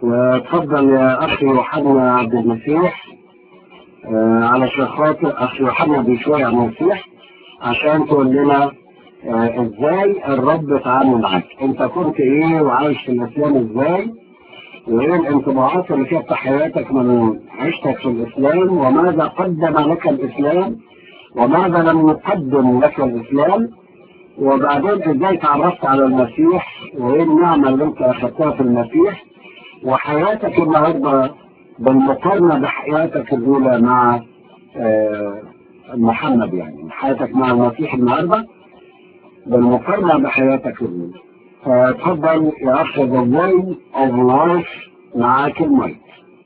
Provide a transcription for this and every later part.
وتفضل يا أخي يوحنا عبد المسيح آه، علشان خاطر أخي يوحنا بشوية عن المسيح عشان تقول لنا آه، ازاي الرب اتعامل معاك انت كنت ايه وعايش في الاسلام ازاي وايه الانطباعات اللي كانت في حياتك من عيشتك في الاسلام وماذا قدم لك الاسلام وماذا لم يقدم لك الاسلام وبعدين ازاي تعرفت على المسيح وايه النعمه اللي انت اخذتها في المسيح وحياتك النهارده بالمقارنه بحياتك الاولى مع آه، محمد يعني حياتك مع المسيح النهارده بالمقارنه بحياتك الاولى فتفضل يا اخ ذا واي اوف لايف معاك المايك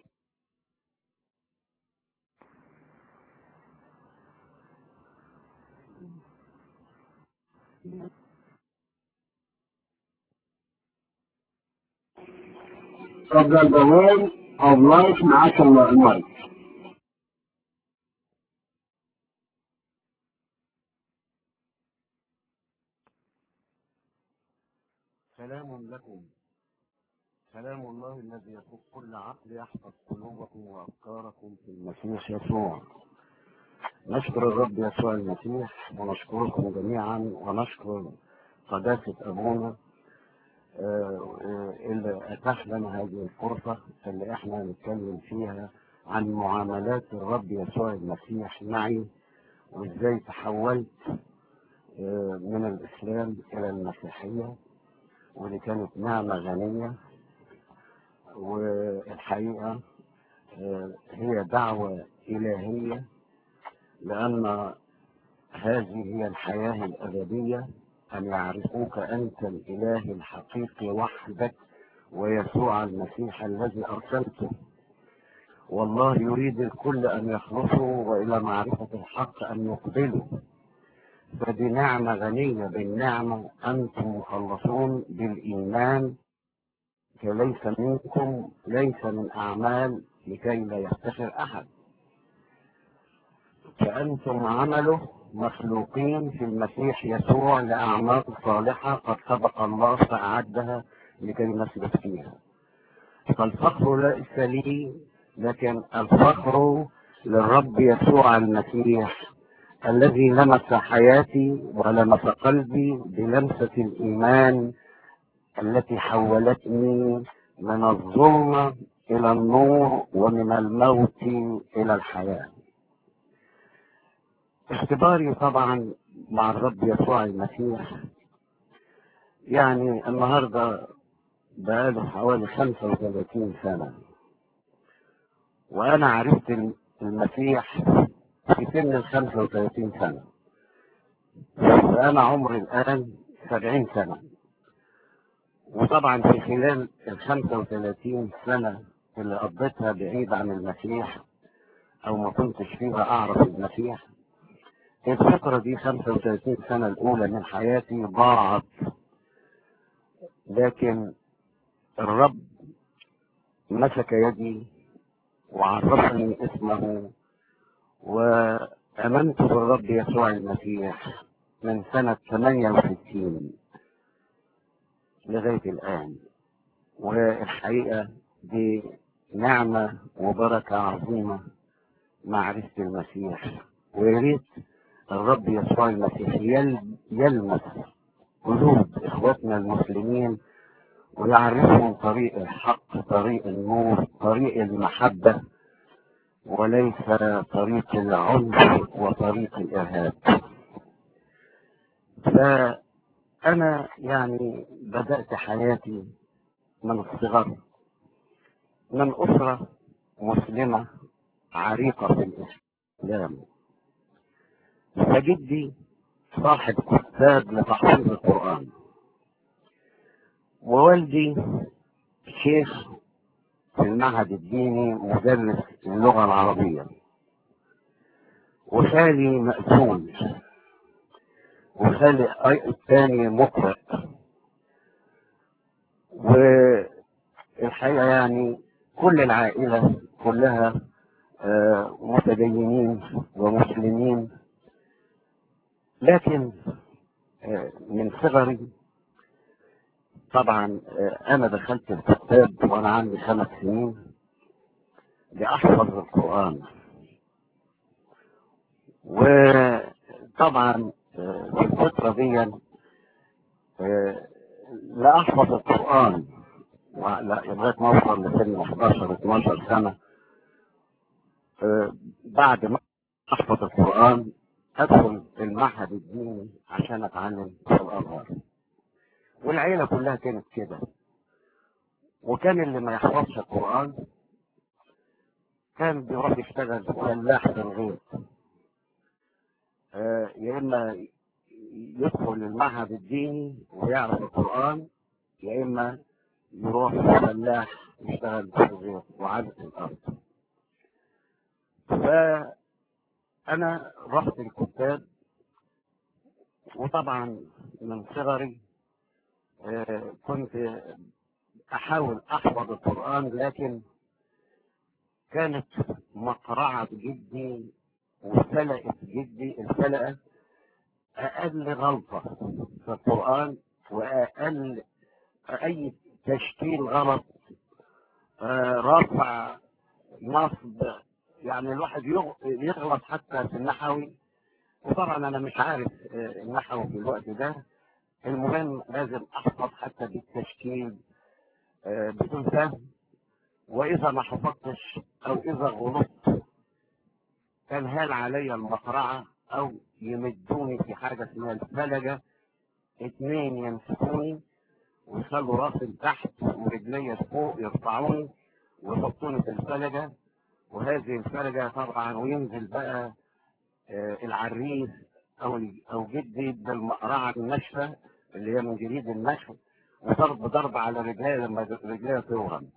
تفضل ذا واي اوف لايف معاك المايك سلام لكم سلام الله الذي يفوق كل عقل يحفظ قلوبكم وافكاركم في المسيح يسوع نشكر الرب يسوع المسيح ونشكركم جميعا ونشكر قداسة أبونا آه، آه، اللي أتاح لنا هذه الفرصة اللي احنا نتكلم فيها عن معاملات الرب يسوع المسيح معي وازاي تحولت آه، من الإسلام إلى المسيحية ودي كانت نعمة غنية والحقيقة آه، هي دعوة إلهية لأن هذه هي الحياة الأبدية أن يعرفوك أنت الإله الحقيقي وحدك ويسوع المسيح الذي أرسلته والله يريد الكل أن يخلصوا وإلى معرفة الحق أن يقبلوا فدي نعمة غنية بالنعمة أنتم مخلصون بالإيمان فليس منكم ليس من أعمال لكي لا يفتخر أحد فأنتم عمله مخلوقين في المسيح يسوع لأعمال صالحة قد سبق الله فأعدها لكي نسلك فيها فالفخر ليس لي لكن الفخر للرب يسوع المسيح الذي لمس حياتي ولمس قلبي بلمسة الإيمان التي حولتني من الظلمة إلى النور ومن الموت إلى الحياة اختباري طبعا مع الرب يسوع المسيح يعني النهاردة بقاله حوالي 35 سنة وأنا عرفت المسيح في سن ال 35 سنة فأنا عمري الآن 70 سنة وطبعا في خلال ال 35 سنة اللي قضيتها بعيد عن المسيح أو ما كنتش فيها أعرف المسيح الفترة دي 35 سنة الأولى من حياتي ضاعت لكن الرب مسك يدي وعرفني اسمه وآمنت بالرب يسوع المسيح من سنة 68 لغاية الآن والحقيقة دي نعمة وبركة عظيمة معرفة المسيح ويا ريت الرب يسوع المسيح يل- يلمس قلوب إخواتنا المسلمين ويعرفهم طريق الحق طريق النور طريق المحبة وليس طريق العنف وطريق الإرهاب فأنا يعني بدأت حياتي من الصغر من أسرة مسلمة عريقة في الإسلام فجدي صاحب كتاب لتحفيظ القرآن ووالدي شيخ في المعهد الديني مدرس اللغة العربية وخالي مأذون وخالي أي- الثاني مقرئ والحقيقة يعني كل العائلة كلها آه، متدينين ومسلمين لكن آه، من صغري طبعا آه، انا دخلت الكتاب وانا عندي خمس سنين لاحفظ القران وطبعا آه، في الفتره دي آه، لا احفظ القران لا لغايه ما اوصل لسن 11 12 سنه آه، بعد ما احفظ القران ادخل المعهد الديني عشان اتعلم في الازهر والعيله كلها كانت كده وكان اللي ما يحفظش القران كان بيروح يشتغل فلاح في الغيط آه، يا اما يدخل المعهد الديني ويعرف القران يا اما يروح فلاح يشتغل في الغيط وعزق الارض فانا رحت الكتاب وطبعا من صغري آه، كنت احاول احفظ القران لكن كانت مقرعه جدي وفلقت جدي الفلقه اقل غلطه في القران واقل اي تشكيل غلط آه، رفع نصب يعني الواحد يغ- يغلط حتى في النحوي وطبعا انا مش عارف آه، النحو في الوقت ده المهم لازم احفظ حتى بالتشكيل آه، بدون فهم واذا ما حفظتش او اذا غلطت كان هال علي المقرعه او يمدوني في حاجه اسمها الفلجه اتنين يمسكوني ويخلوا راسي لتحت ورجلي فوق يرفعوني ويحطوني في الفلجه وهذه الفلجه طبعا وينزل بقى آه، العريس او او جدي بالمقرعه الناشفه اللي هي من جديد النشف وضرب ضرب على رجلي لما رجلي تورم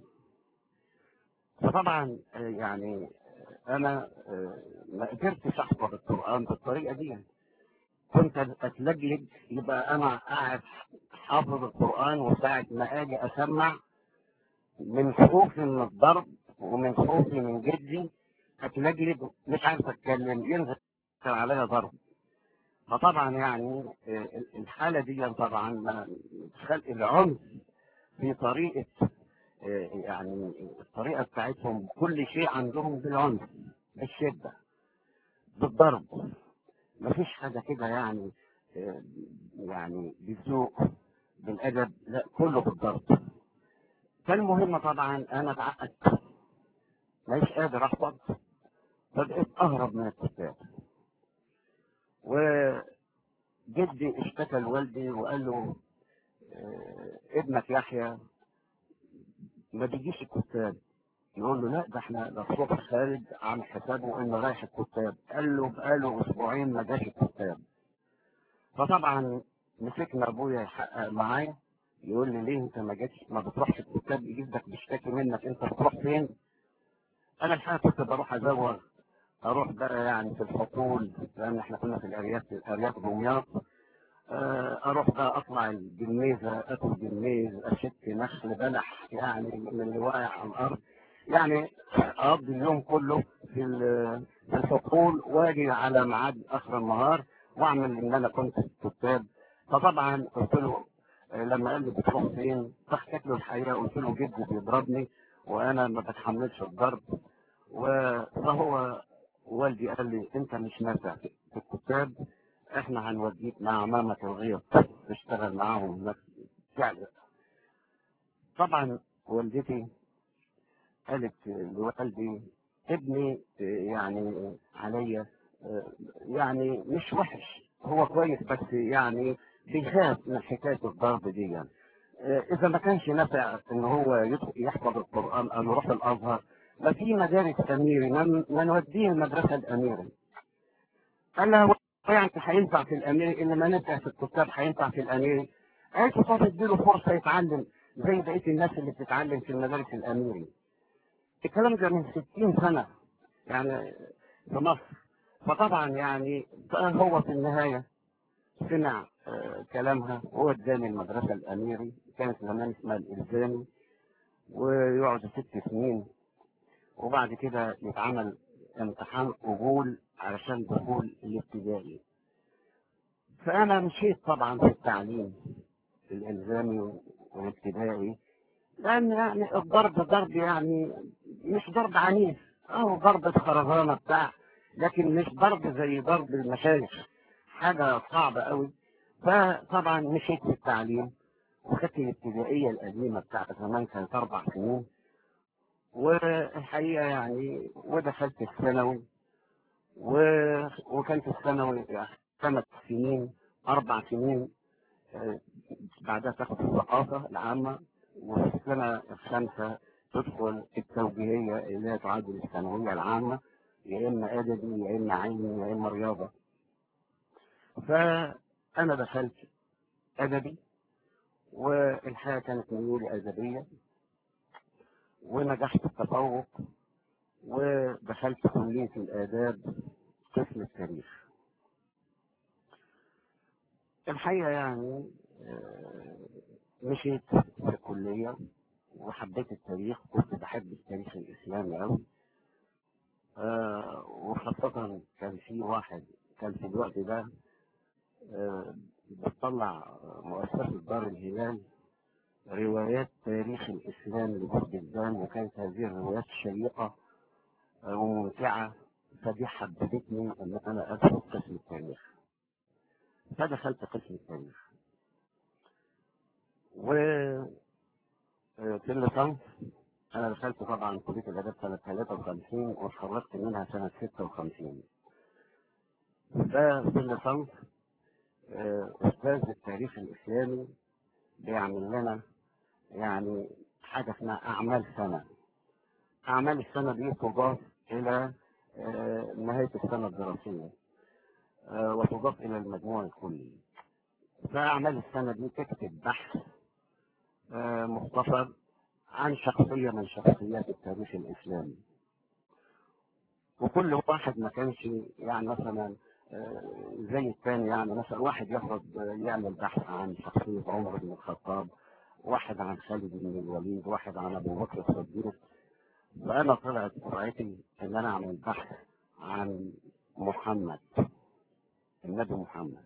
فطبعا آه، يعني آه، انا آه، ما قدرتش احفظ القران بالطريقه دي كنت اتلجلج يبقى انا قاعد حافظ القران وساعه ما اجي اسمع من خوفي من الضرب ومن خوفي من جدي اتلجلج مش عارف اتكلم ينزل عليا ضرب فطبعا يعني آه، الحاله دي طبعا ما- خلق العنف في طريقه آه، يعني الطريقه بتاعتهم كل شيء عندهم بالعنف بالشده بالضرب مفيش حاجه كده يعني آه، يعني بالذوق بالادب لا كله بالضرب فالمهم طبعا انا اتعقدت مش قادر احفظ فبقيت اهرب من الكتاب وجدي اشتكى لوالدي وقال له آه، ابنك يحيى ما بيجيش الكتاب يقول له لا ده احنا ده الصبح خالد عامل حسابه انه رايح الكتاب قال له بقاله اسبوعين ما جاش الكتاب فطبعا مسكنا ابويا يحقق معايا يقول لي ليه انت ما جاتش ما بتروحش الكتاب جدك بيشتكي منك انت بتروح فين؟ انا الحقيقه كنت بروح ازوغ اروح بقى يعني في الحقول لان احنا كنا في الارياف في ارياف دمياط آه، اروح بقى اطلع الجميزه اكل جميز اشك نخل بلح يعني من اللي واقع على الارض يعني اقضي اليوم كله في ال- في الحقول واجي على ميعاد اخر النهار واعمل ان انا كنت في الكتاب فطبعا قلت له آه، لما قال لي بتروح فين فحكيت له الحقيقه قلت له جدي بيضربني وانا ما بتحملش الضرب و- فهو والدي قال لي انت مش نافع في الكتاب احنا هنوديك مع مامك الغيط تشتغل معاهم هناك فعلا طبعا والدتي قالت لوالدي ابني يعني عليا يعني مش وحش هو كويس بس يعني بيخاف من حكايه الضرب دي يعني اذا ما كانش نافع ان هو يدخل- يحفظ القران او يروح الازهر ما في مدارس اميري ما ما نوديه المدرسه الاميري قال لها هو يعني هينفع في الاميري اللي ما نفع في الكتاب هينفع في الاميري قالت له طب اديله فرصه يتعلم زي بقيه الناس اللي بتتعلم في المدارس الاميري الكلام ده من 60 سنه يعني في مصر فطبعا يعني هو في النهايه سمع آه، كلامها وهو اداني المدرسه الاميري كانت زمان اسمها الالزامي ويقعد ست سنين وبعد كده يتعمل امتحان قبول علشان دخول الابتدائي فانا مشيت طبعا في التعليم الالزامي والابتدائي لأن يعني الضرب ضرب يعني مش ضرب عنيف أو ضرب خرزانة بتاع لكن مش ضرب زي ضرب المشايخ حاجة صعبة قوي فطبعا مشيت في التعليم وخدت الابتدائية القديمة بتاعت زمان كانت أربع سنين والحقيقة يعني ودخلت الثانوي و- وكانت الثانوي خمس سنين أربع سنين آه، بعدها تاخد الثقافة العامة وفي السنة الخامسة تدخل التوجيهية اللي هي تعادل الثانوية العامة يا إما أدبي يا إما علمي يا إما رياضة فأنا دخلت أدبي والحياة كانت ميولي أدبية ونجحت التفوق ودخلت كلية الآداب قسم التاريخ الحقيقة يعني آه، مشيت في الكلية وحبيت التاريخ كنت بحب التاريخ الإسلامي أوي آه، وخاصة كان في واحد كان في الوقت ده آه، بتطلع مؤسسة دار الهلال روايات تاريخ الإسلام لبردان وكانت هذه الروايات شيقة آه، وممتعة فدي حببتني إن أنا أدخل قسم التاريخ فدخلت قسم التاريخ و آه، في الليسانس أنا دخلت طبعا كلية الآداب سنة 53 واتخرجت منها سنة 56 ففي الليسانس آه، أستاذ التاريخ الإسلامي بيعمل لنا يعني حاجة اسمها أعمال سنة أعمال السنة دي تضاف إلى آه، نهاية السنة الدراسية آه، وتضاف إلى المجموع الكلي فأعمال السنة دي تكتب بحث آه، مختصر عن شخصية من شخصيات التاريخ الإسلامي وكل واحد ما كانش يعني مثلا آه، زي الثاني يعني مثلا واحد ياخد آه، يعمل بحث عن شخصية عمر بن الخطاب واحد عن خالد بن الوليد واحد عن أبو بكر الصديق فأنا طلعت قرعتي إن أنا أعمل بحث عن محمد النبي محمد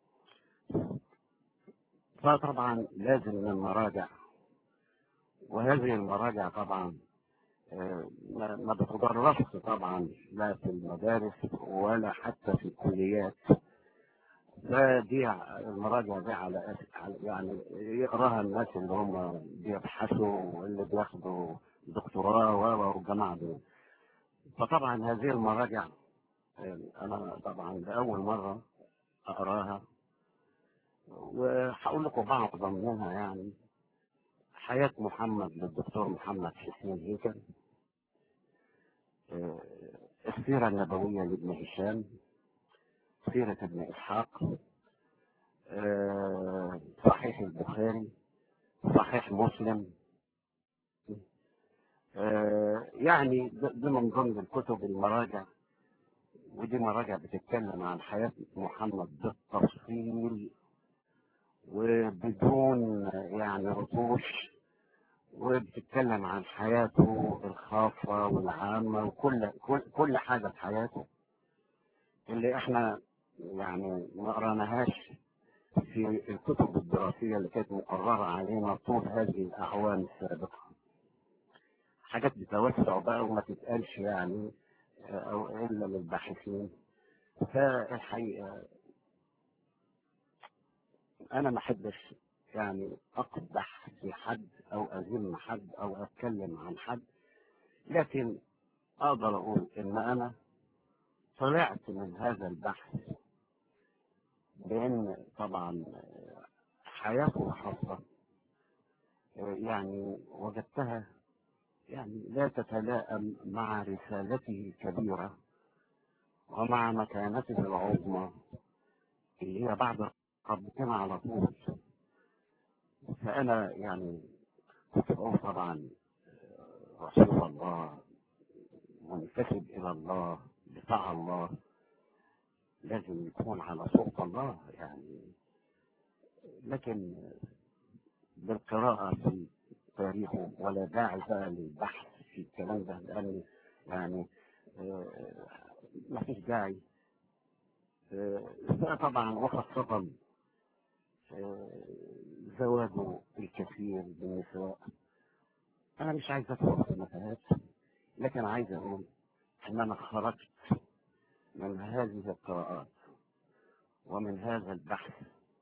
فطبعا لازم من المراجع وهذه المراجع طبعا آه، ما ما بتدرسش طبعا لا في المدارس ولا حتى في الكليات فدي ع- المراجع دي على أس- على- يعني يقراها الناس اللي هم بيبحثوا واللي بياخدوا دكتوراه و- والجماعه دول فطبعا هذه المراجع آه، انا طبعا لاول مره اقراها وهقول لكم بعض منها يعني حياة محمد للدكتور محمد حسين هيكل آه، السيرة النبوية لابن هشام سيرة ابن إسحاق آه، صحيح البخاري صحيح مسلم آه، يعني ده ده من ضمن الكتب المراجع ودي مراجع بتتكلم عن حياة محمد بالتفصيل وبدون يعني رطوش وبتتكلم عن حياته الخاصة والعامة وكل كل, كل حاجة في حياته اللي احنا يعني ما قراناهاش في الكتب الدراسية اللي كانت مقررة علينا طول هذه الأعوام السابقة حاجات بتوسع بقى وما تتقالش يعني أو إلا للباحثين فالحقيقة أنا ما أحبش يعني أقدح في حد أو أذم حد أو أتكلم عن حد لكن أقدر أقول إن أنا طلعت من هذا البحث بأن طبعا حياته الخاصة يعني وجدتها يعني لا تتلائم مع رسالته الكبيرة ومع مكانته العظمى اللي هي بعد ربنا على طول فأنا يعني كنت بقول طبعا رسول الله منتسب إلى الله بتاع الله لازم يكون على صوت الله يعني لكن بالقراءة في تاريخه ولا داعي بقى للبحث في الكلام ده لأن يعني آه، ما فيش داعي آه، ده طبعا وخاصة آه، زواجه الكثير بالنساء انا مش عايز ادخل في متاهات لكن عايز اقول ان انا خرجت من هذه القراءات ومن هذا البحث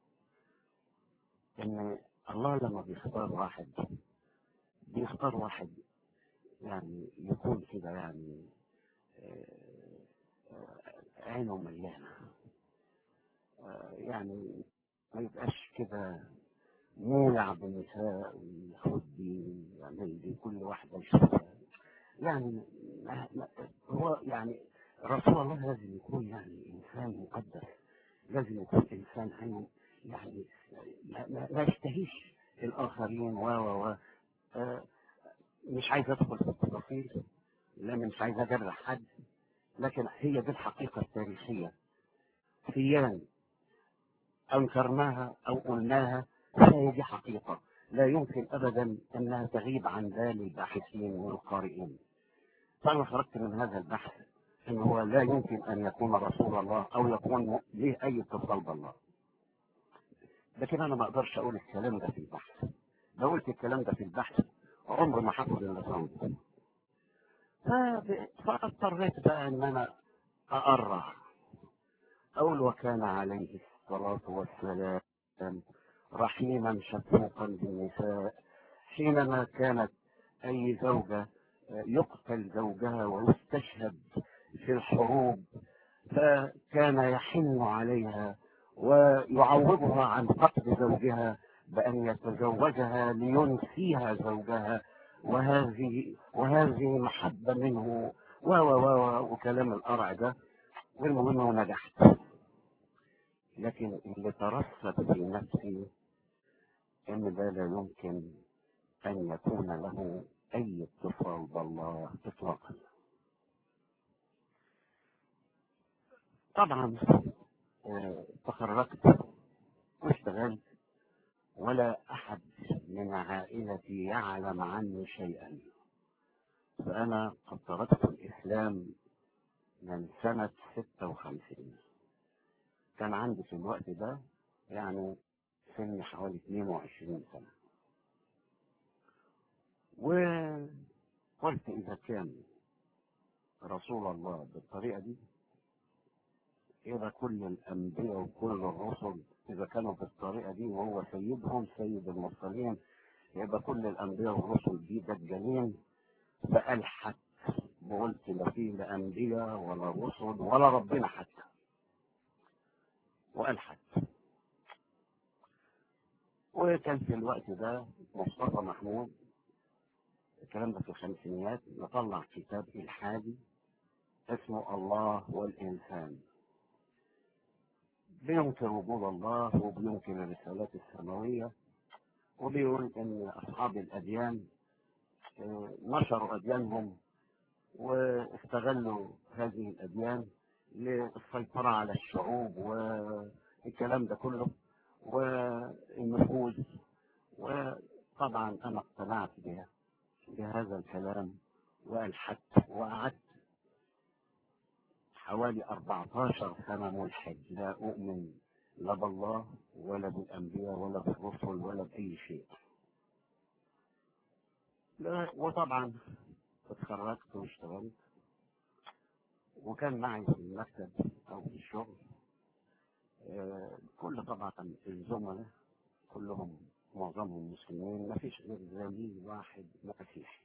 ان الله لما بيختار واحد بيختار واحد يعني يكون كده يعني آه، آه، عينه مليانه آه، يعني ما يبقاش كده مولع بالنساء وياخد دي ويعمل دي كل واحدة يشوفها يعني ما ما هو يعني رسول الله لازم يكون يعني إنسان مقدس لازم يكون إنسان هين يعني ما, ما, ما يشتهيش الآخرين و و و آه، مش عايز أدخل في التفاصيل لأن مش عايز أجرح حد لكن هي دي الحقيقة التاريخية سيان أنكرناها أو قلناها فهي دي حقيقة لا يمكن أبدا أنها تغيب عن بال الباحثين والقارئين فأنا خرجت من هذا البحث أنه هو لا يمكن أن يكون رسول الله أو يكون له أي اتصال بالله لكن أنا ما أقدرش أقول الكلام ده في البحث لو قلت الكلام ده في البحث عمر ما هاخد النظام فب- فاضطريت بقى ان انا اقرع اقول وكان عليه الصلاة والسلام رحيما شفوقا بالنساء حينما كانت اي زوجة يقتل زوجها ويستشهد في الحروب فكان يحن عليها ويعوضها عن فقد زوجها بأن يتزوجها لينسيها زوجها وهذه وهذه محبة منه و و و و- وكلام القرع ده والمهم انه نجحت لكن اللي ترسب في نفسي ان ده لا يمكن ان يكون له اي اتصال بالله اطلاقا طبعا آه، تخرجت واشتغلت ولا احد من عائلتي يعلم عني شيئا فانا قد تركت الاسلام من سنة 56 كان عندي في الوقت ده يعني سني حوالي 22 سنة وقلت إذا كان رسول الله بالطريقة دي إذا كل الأنبياء وكل الرسل إذا كانوا بالطريقة دي وهو سيدهم سيد المرسلين يبقى كل الأنبياء والرسل دي دجالين فألحت وقلت لا فيه لا أنبياء ولا رسل ولا ربنا حتى وألحت وكان في الوقت ده مصطفى محمود الكلام ده في الخمسينيات نطلع كتاب إلحادي اسمه الله والإنسان بينكر وجود الله وبينكر الرسالات السماوية وبيقول إن أصحاب الأديان آه، نشروا أديانهم واستغلوا هذه الأديان للسيطرة على الشعوب والكلام ده كله والنفوذ وطبعا أنا اقتنعت بها بهذا الكلام وألحدت وقعدت حوالي 14 سنة ملحد لا أؤمن لا بالله ولا بالأنبياء ولا بالرسل ولا بأي شيء لا وطبعا اتخرجت واشتغلت وكان معي في المكتب أو في الشغل آه، كل طبعا الزملاء كلهم معظمهم مسلمين ما فيش غير زميل واحد مسيحي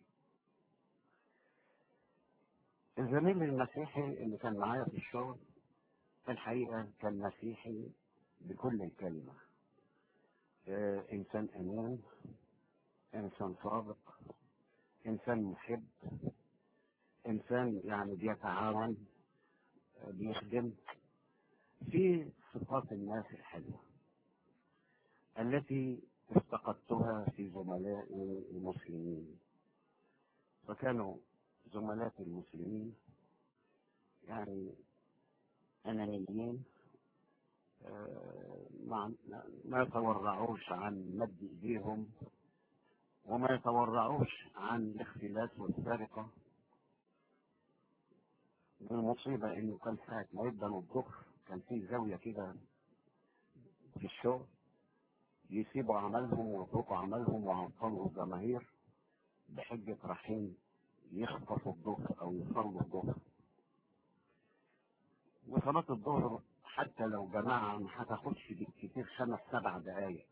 الزميل المسيحي اللي كان معايا في الشغل في الحقيقة كان مسيحي بكل الكلمة آه، إنسان أمين إنسان صادق إنسان محب إنسان يعني بيتعاون آه، بيخدم في صفات الناس الحلوة التي افتقدتها في زملائي المسلمين فكانوا زملائي المسلمين يعني أنانيين آه، ما ما يتورعوش عن مد ايديهم وما يتورعوش عن الاختلاس والسرقه والمصيبه انه كان ساعه ما يبدا الظهر كان في زاويه كده في الشغل يسيبوا عملهم ويتركوا عملهم ويعطلوا الجماهير بحجة رايحين يخطفوا الظهر أو يصلوا الظهر وصلاة الظهر حتى لو جماعة ما هتاخدش بالكتير خمس سبع دقايق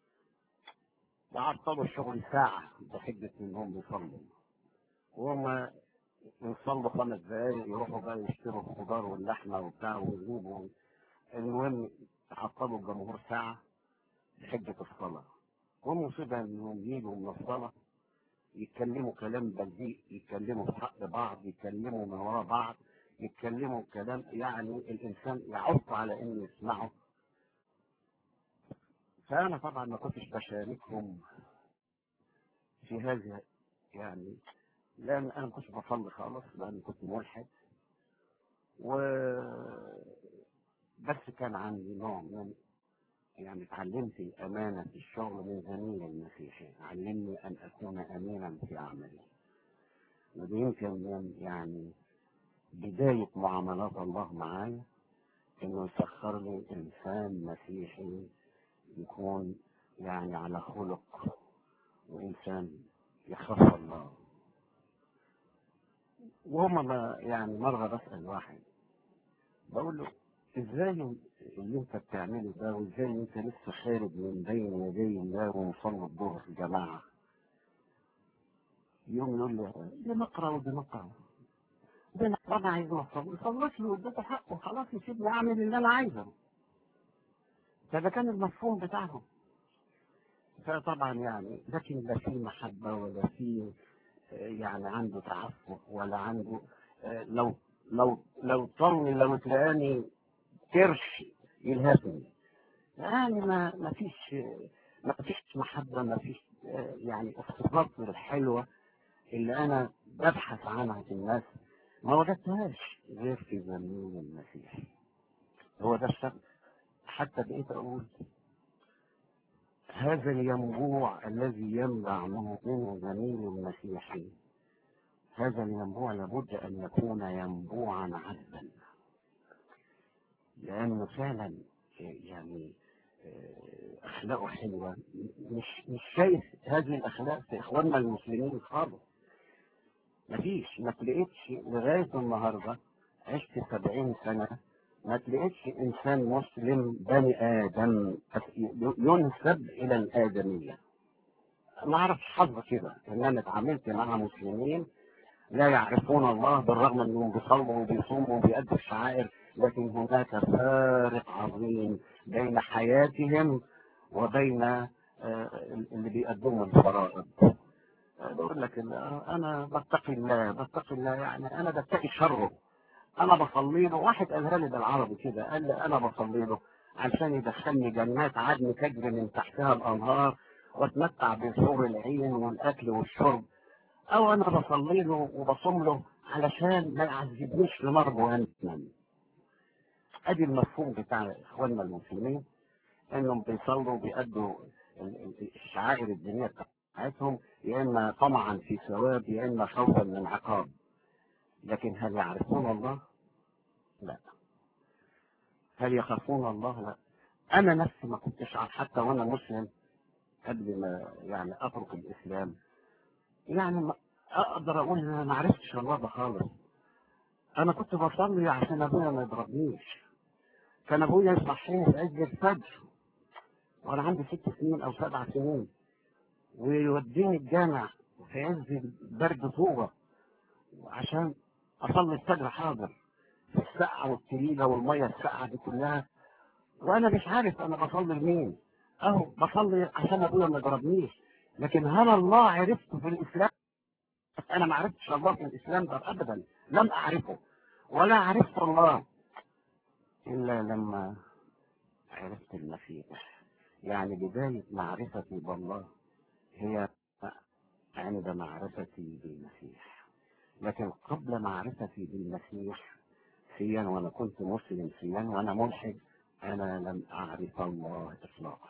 وعطلوا الشغل ساعة بحجة إنهم بيصلوا وهم يصلوا خمس دقايق يروحوا بقى يشتروا الخضار واللحمة وبتاع ويجيبوا المهم عطلوا الجمهور ساعة بحجة الصلاة والمصيبة إنهم يجوا من الصلاة يتكلموا كلام بذيء يتكلموا في حق بعض يتكلموا من وراء بعض يتكلموا كلام يعني الإنسان يعط على إنه يسمعه فأنا طبعا ما كنتش بشاركهم في هذه يعني لأن أنا ما كنتش بصلي خالص لأن كنت ملحد و بس كان عندي نوع من يعني اتعلمت الأمانة في الشغل من زميلي المسيحي علمني أن أكون أمينا في عملي ودي يمكن من يعني بداية معاملات الله معايا إنه يسخر لي إنسان مسيحي يكون يعني على خلق وإنسان يخاف الله وهم ما يعني مرة بسأل واحد بقول له ازاي اللي انت بتعمله ده وازاي انت لسه خارج من بين يدي الله ومصلي الظهر جماعة يوم يقول لي بنقرا وبنقرا بنقرا انا عايز اصلي صليت له واديته حقه خلاص يسيبني اعمل اللي انا عايزه فده كان المفهوم بتاعهم فطبعا يعني لكن لا في محبة ولا في يعني عنده تعفف ولا عنده لو لو لو طرني لو تلاقاني كرش يلهفني يعني ما ما فيش ما فيش محبة ما فيش يعني الصفات الحلوة اللي أنا ببحث عنها في الناس ما وجدتهاش غير في زميل المسيح هو ده السبب حتى بقيت أقول هذا الينبوع الذي يمنع منه زميل المسيحي هذا الينبوع لابد أن يكون ينبوعا عذبا لأنه فعلا يعني أخلاقه حلوة مش مش شايف هذه الأخلاق في إخواننا المسلمين خالص مفيش ما تلاقيتش لغاية النهاردة عشت سبعين سنة ما تلاقيتش إنسان مسلم بني آدم ينسب إلى الآدمية ما أعرفش حظ كده إن أنا اتعاملت مع مسلمين لا يعرفون الله بالرغم انهم بيصلوا وبيصوموا وبيأدوا الشعائر لكن هناك فارق عظيم بين حياتهم وبين اللي بيقدموا الفرائض بقول لك انا بتقي الله بتقي الله يعني انا بتقي شره انا بصلي له واحد قالها لي بالعربي كده قال لي انا بصلي له عشان يدخلني جنات عدن تجري من تحتها الانهار واتمتع بحور العين والاكل والشرب او انا بصلي له وبصوم له علشان ما يعذبنيش في نار جهنم ادي المفهوم بتاع اخواننا المسلمين انهم بيصلوا بيأدوا الشعائر الدينيه بتاعتهم يا اما طمعا في ثواب يا اما خوفا من عقاب لكن هل يعرفون الله؟ لا هل يخافون الله؟ لا انا نفسي ما كنتش عارف حتى وانا مسلم قبل ما يعني اترك الاسلام يعني ما اقدر اقول ان انا ما عرفتش الله ده خالص انا كنت بصلي عشان ابويا ما يضربنيش كان ابويا يصحيني في عز الفجر وانا عندي ست سنين او سبع سنين ويوديني الجامع في عز برد طوبة عشان اصلي الفجر حاضر في السقعة والتليلة والمية الساقعة دي كلها وانا مش عارف انا بصلي لمين اهو بصلي عشان ابويا ما يضربنيش لكن هل الله عرفته في الاسلام انا ما عرفتش الله في الاسلام ده ابدا لم اعرفه ولا عرفت الله الا لما عرفت المسيح يعني بداية معرفتي بالله هي عند معرفتي بالمسيح لكن قبل معرفتي بالمسيح سيا وانا كنت مسلم سيا وانا ملحد انا لم اعرف الله اطلاقا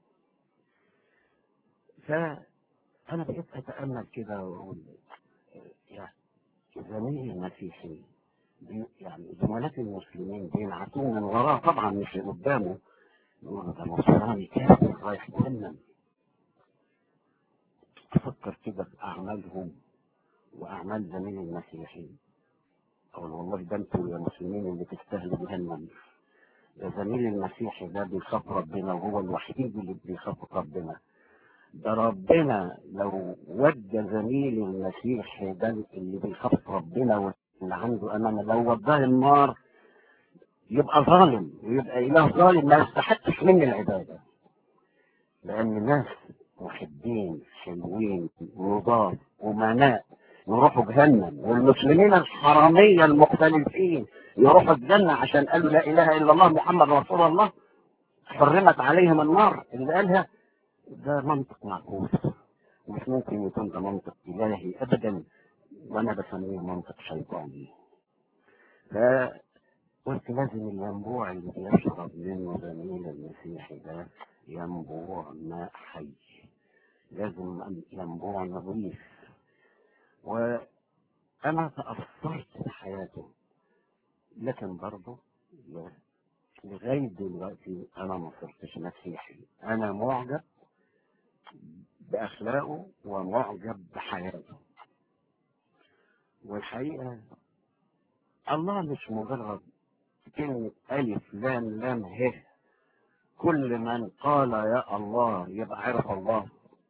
فانا بقيت اتامل كده واقول يعني زميلي المسيحي يعني زملائي المسلمين بينعتوه من وراه طبعا مش قدامه يقولوا ده نصراني كافر رايح جهنم أفكر كده في أعمالهم وأعمال زميل المسيحيين أقول والله ده أنتوا يا مسلمين اللي تستاهلوا جهنم ده زميل المسيحي ده بيخاف ربنا وهو الوحيد اللي بيخاف ربنا ده ربنا لو ودى زميل المسيحي ده اللي بيخاف ربنا واللي عنده أمانة لو وداه النار يبقى ظالم ويبقى إله ظالم ما يستحقش مني العبادة لأن ناس محبين حلوين نضاف أمناء يروحوا جهنم والمسلمين الحرامية المختلفين يروحوا الجنة عشان قالوا لا إله إلا الله محمد رسول الله حرمت عليهم النار اللي قالها ده منطق معقول مش ممكن يكون ده منطق إلهي أبدا وأنا بسميه منطق شيطاني فقلت لازم الينبوع اللي بيشرب منه زميل المسيحي ده ينبوع ماء حي لازم ينبوع نظيف وأنا تأثرت بحياته لكن برضه لغاية دلوقتي أنا ما صرتش مسيحي أنا معجب بأخلاقه ومعجب بحياته والحقيقة الله مش مجرد كلمة ألف لام لام ه كل من قال يا الله يبقى عرف الله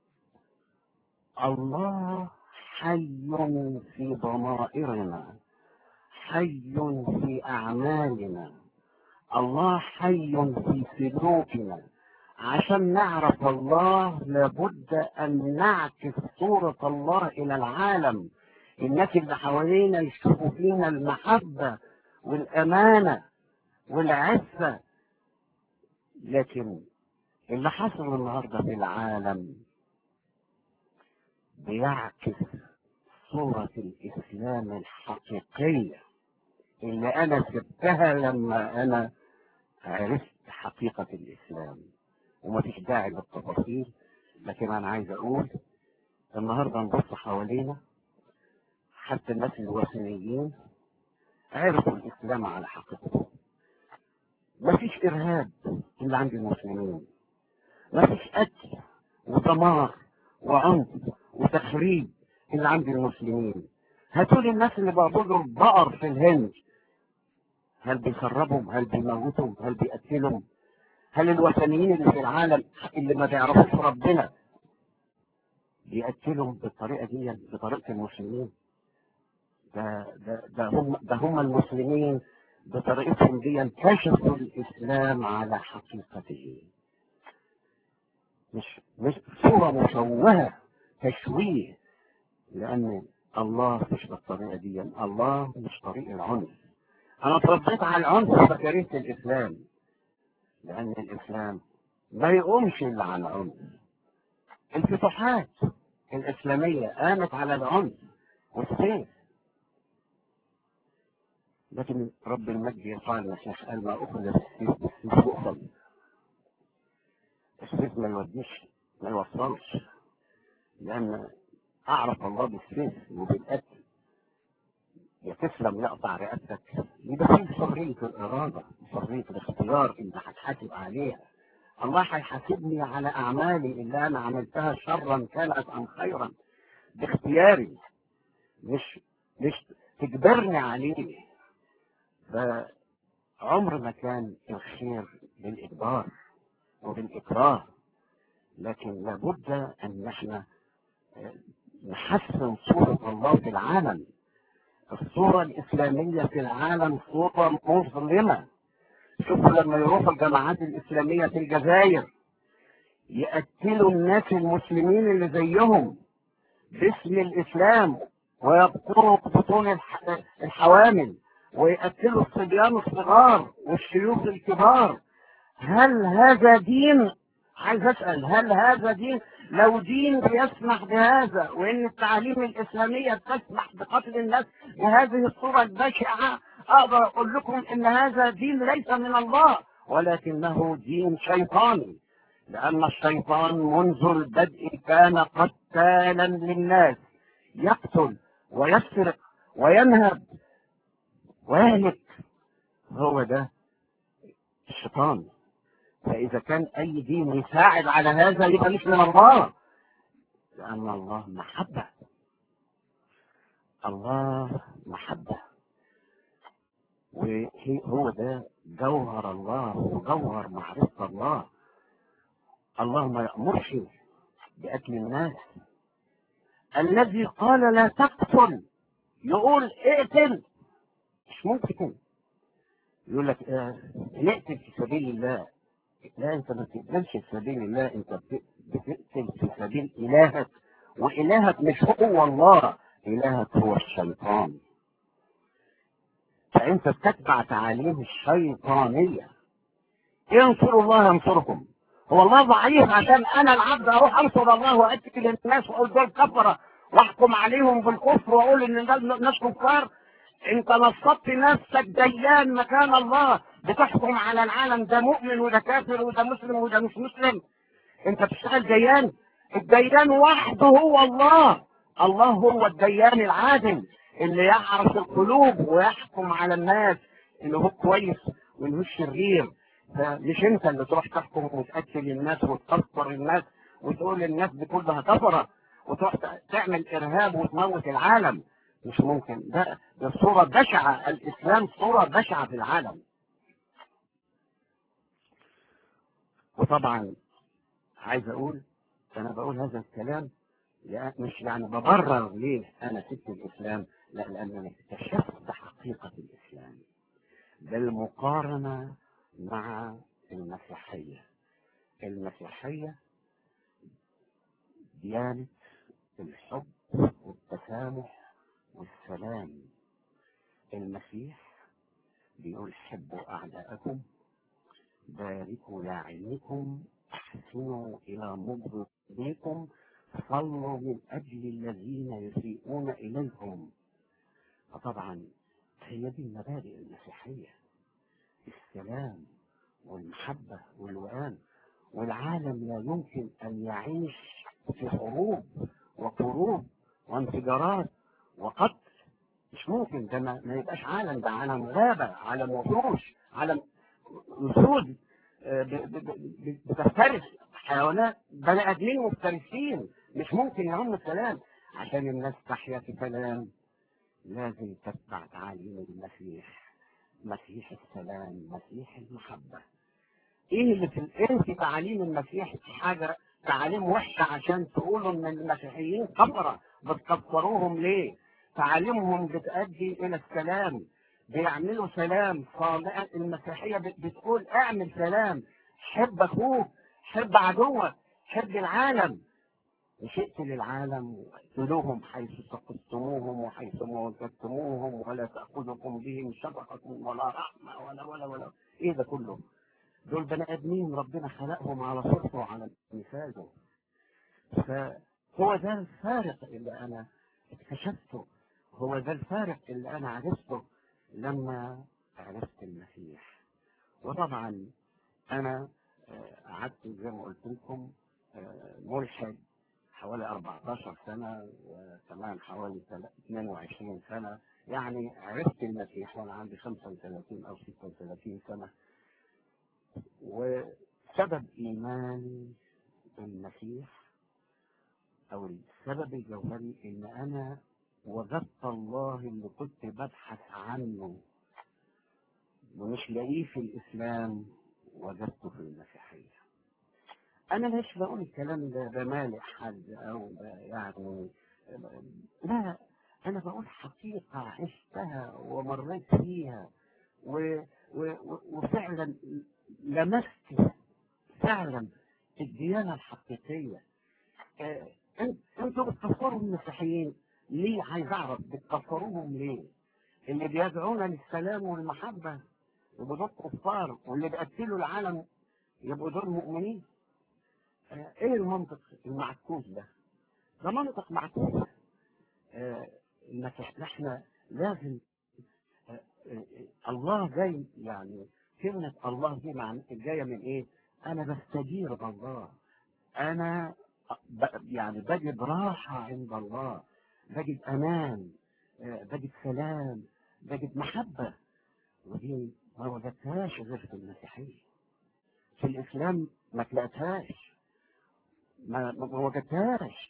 الله حي في ضمائرنا حي في أعمالنا الله حي في سلوكنا عشان نعرف الله لابد أن نعكس صورة الله إلى العالم الناس اللي حوالينا يشوفوا فينا المحبة والأمانة والعفة لكن اللي حصل النهارده في العالم بيعكس صورة الإسلام الحقيقية اللي أنا سبتها لما أنا عرفت حقيقة الإسلام وما فيش داعي للتفاصيل لكن أنا عايز أقول النهارده نبص حوالينا حتى الناس الوثنيين عرفوا الإسلام على حقيقته ما فيش إرهاب اللي عند المسلمين ما فيش قتل ودمار وعنف وتخريب اللي عند المسلمين هاتوا لي الناس اللي بيعبدوا البقر في الهند هل بيخربهم هل بيموتهم هل بيقتلهم هل الوثنيين اللي في العالم اللي ما بيعرفوش ربنا بيقتلهم بالطريقه دي بطريقه المسلمين ده ده ده هم ده هم المسلمين بطريقتهم دي كشفوا الاسلام على حقيقته مش مش صوره مشوهه تشويه لان الله مش بالطريقه دي الله مش طريق العنف انا اتربيت على العنف فكرهت الاسلام لان الاسلام ما يقومش الا على العنف الفتوحات الاسلاميه قامت على العنف والسيف لكن رب المجد يرفع المسيح قال ما اخذ بالسيف بالسيف يؤخذ السيف ما يوديش ما يوصلش لان اعرف الله بالسيف وبالقتل يا تسلم يقطع رقبتك يبقى في حريه الاراده حريه الاختيار انت هتحاسب عليها الله هيحاسبني على اعمالي اللي انا عملتها شرا كانت ام خيرا باختياري مش مش تجبرني عليه فعمر ما كان الخير بالاجبار وبالاكراه لكن لابد ان احنا نحسن صورة الله في العالم الصورة الإسلامية في العالم صورة مظلمة شوفوا لما يروحوا الجماعات الإسلامية في الجزائر يقتلوا الناس المسلمين اللي زيهم باسم الإسلام ويقتلوا بطون الحوامل ويقتلوا الصبيان الصغار والشيوخ الكبار هل هذا دين عايز اسال هل هذا دين لو دين بيسمح بهذا وان التعاليم الاسلاميه تسمح بقتل الناس بهذه الصوره البشعه اقدر اقول لكم ان هذا دين ليس من الله ولكنه دين شيطاني لان الشيطان منذ البدء كان قتالا للناس يقتل ويسرق وينهب ويهلك هو ده الشيطان فإذا كان أي دين يساعد على هذا يبقى مش من الله لأن الله محبة الله محبة وهو ده جوهر الله وجوهر معرفة الله الله ما يأمرش بقتل الناس الذي قال لا تقتل يقول اقتل مش ممكن يقول لك آه نقتل في سبيل الله لا انت ما بتقتلش في سبيل الله انت بتقتل في سبيل الهك والهك مش هو الله الهك هو الشيطان فانت بتتبع تعاليم الشيطانيه انصروا الله ينصركم هو الله ضعيف عشان انا العبد اروح انصر الله واقتل الناس واقول دول كفره واحكم عليهم بالكفر واقول ان دول ناس كفار انت نصبت نفسك ديان مكان الله بتحكم على العالم ده مؤمن وده كافر وده مسلم وده مش مسلم انت بتشتغل ديان الديان وحده هو الله الله هو الديان العادل اللي يعرف القلوب ويحكم على الناس انه هو كويس وانه هو شرير فمش انت اللي تروح تحكم وتقتل الناس وتكفر الناس وتقول الناس دي كلها كفره وتروح تعمل ارهاب وتموت العالم مش ممكن ده ده صورة بشعة الإسلام صورة بشعة في العالم وطبعا عايز أقول أنا بقول هذا الكلام مش يعني ببرر ليه أنا سبت الإسلام لا لأنني اكتشفت حقيقة الإسلام بالمقارنة مع المسيحية المسيحية ديانة الحب والتسامح والسلام المسيح بيقول حبوا أعداءكم باركوا لاعنكم احسنوا إلى مبغضيكم صلوا من أجل الذين يسيئون إليكم فطبعا هي دي المبادئ المسيحية السلام والمحبة والوئام والعالم لا يمكن أن يعيش في حروب وحروب وانفجارات وقتل مش ممكن ده ما, ما يبقاش عالم ده عالم غابة عالم وحوش عالم أسود بتفترس حيوانات بني آدمين مفترسين مش ممكن يعم السلام عشان الناس تحيا في سلام لازم تتبع تعاليم المسيح مسيح السلام مسيح المحبة ايه اللي في ايه في تعاليم المسيح حاجة تعاليم وحشة عشان تقولوا ان المسيحيين كفرة بتكفروهم ليه تعاليمهم بتؤدي الى السلام بيعملوا سلام صالح المسيحية بتقول اعمل سلام حب اخوك حب عدوك حب العالم مش اقتل العالم واقتلوهم حيث سقطتموهم وحيث موجدتموهم ولا تأخذكم بهم شفقة ولا رحمة ولا ولا ولا ايه ده كله دول بني ادمين ربنا خلقهم على صورته وعلى مثاله فهو ده الفارق اللي انا اكتشفته هو ده الفارق اللي انا عرفته لما عرفت المسيح وطبعا انا قعدت زي ما قلت لكم ملحد حوالي 14 سنة وكمان حوالي 22 سنة يعني عرفت المسيح وانا عندي 35 او 36 سنة وسبب ايماني بالمسيح او السبب الجوهري ان انا وجدت الله اللي كنت ببحث عنه ومش لاقيه في الاسلام وجدته في المسيحيه انا مش بقول الكلام ده بمالح حد او يعني لا انا بقول حقيقه عشتها ومريت فيها و و وفعلا لمست فعلا الديانه الحقيقيه انتوا بتكفروا المسيحيين ليه عايز اعرف بتكفروهم ليه اللي بيدعونا للسلام والمحبه يبقوا دول كفار واللي بيقتلوا العالم يبقوا دول مؤمنين ايه المنطق المعكوس ده ده منطق معكوس آه احنا لازم آه آه الله جاي يعني كلمة الله دي معنى جاية من ايه انا بستجير بالله انا يعني بجد راحة عند الله بجد امان بجد سلام بجد محبة ودي ما وجدتهاش غير في المسيحية في الاسلام ما تلاقتهاش ما ما وجدتهاش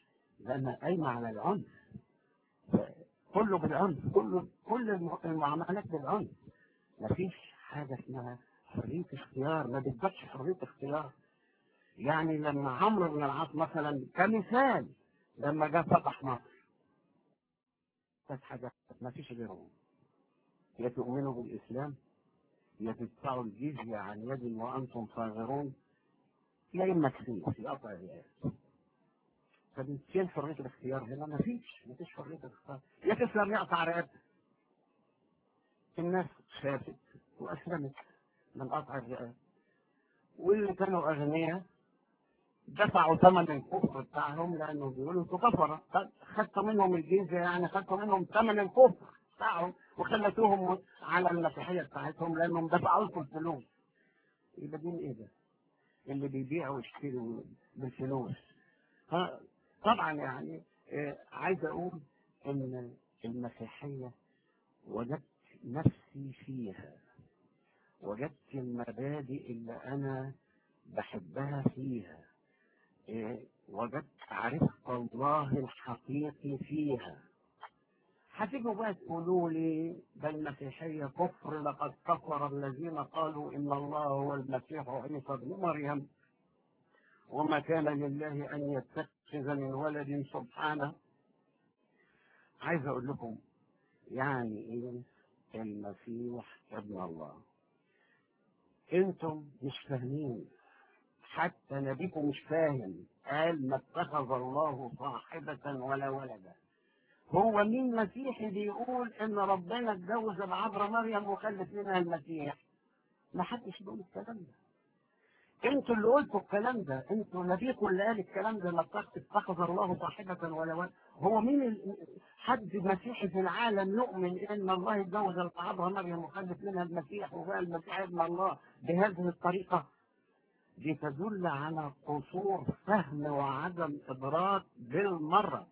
لأنها قايمة على العنف كله بالعنف كله كل الم- المعاملات بالعنف مفيش حاجة اسمها حرية اختيار ما بتبقاش حرية اختيار يعني لما عمرو بن العاص مثلا كمثال لما جاء فتح مصر ثلاث حاجات ما فيش غيرهم يا تؤمنوا بالإسلام يا تدفعوا الجزية عن يد وأنتم صاغرون يا إما تسيب في قطع الرئاسة فين حرية الاختيار هنا ما فيش ما فيش حرية الاختيار يا تسلم يقطع رقبتك الناس خافت وأسلمت من قطع الرئاسة واللي كانوا أغنياء دفعوا ثمن الكفر بتاعهم لأنه بيقولوا انتوا كفرة طب خدتوا منهم الجزية يعني خدتوا منهم ثمن الكفر بتاعهم وخلتوهم على المسيحية بتاعتهم لأنهم دفعوا لكم فلوس يبقى دين إيه ده؟ اللي بيبيع ويشتري بالفلوس ها طبعا يعني آه، عايز أقول إن المسيحية وجدت نفسي فيها وجدت المبادئ اللي أنا بحبها فيها إيه، وجدت عرفت الله الحقيقي فيها هتيجوا بقى تقولوا لي ده المسيحية كفر لقد كفر الذين قالوا إن الله هو المسيح عيسى ابن مريم وما كان لله أن يتخذ من ولد سبحانه عايز أقول لكم يعني إيه المسيح ابن الله انتم مش فاهمين حتى نبيكم مش فاهم قال ما اتخذ الله صاحبة ولا ولدا هو مين مسيحي بيقول ان ربنا اتجوز العذراء مريم وخلف منها المسيح ما حدش بيقول الكلام ده انتوا اللي قلتوا الكلام ده انتوا نبيكم اللي قال الكلام ده ما اتخذ الله صاحبة ولا ولد هو مين ال... حد مسيحي في العالم يؤمن ان الله اتجوز العذراء مريم وخلف منها المسيح وبقى المسيح ابن الله بهذه الطريقة دي تدل على قصور فهم وعدم إدراك بالمرة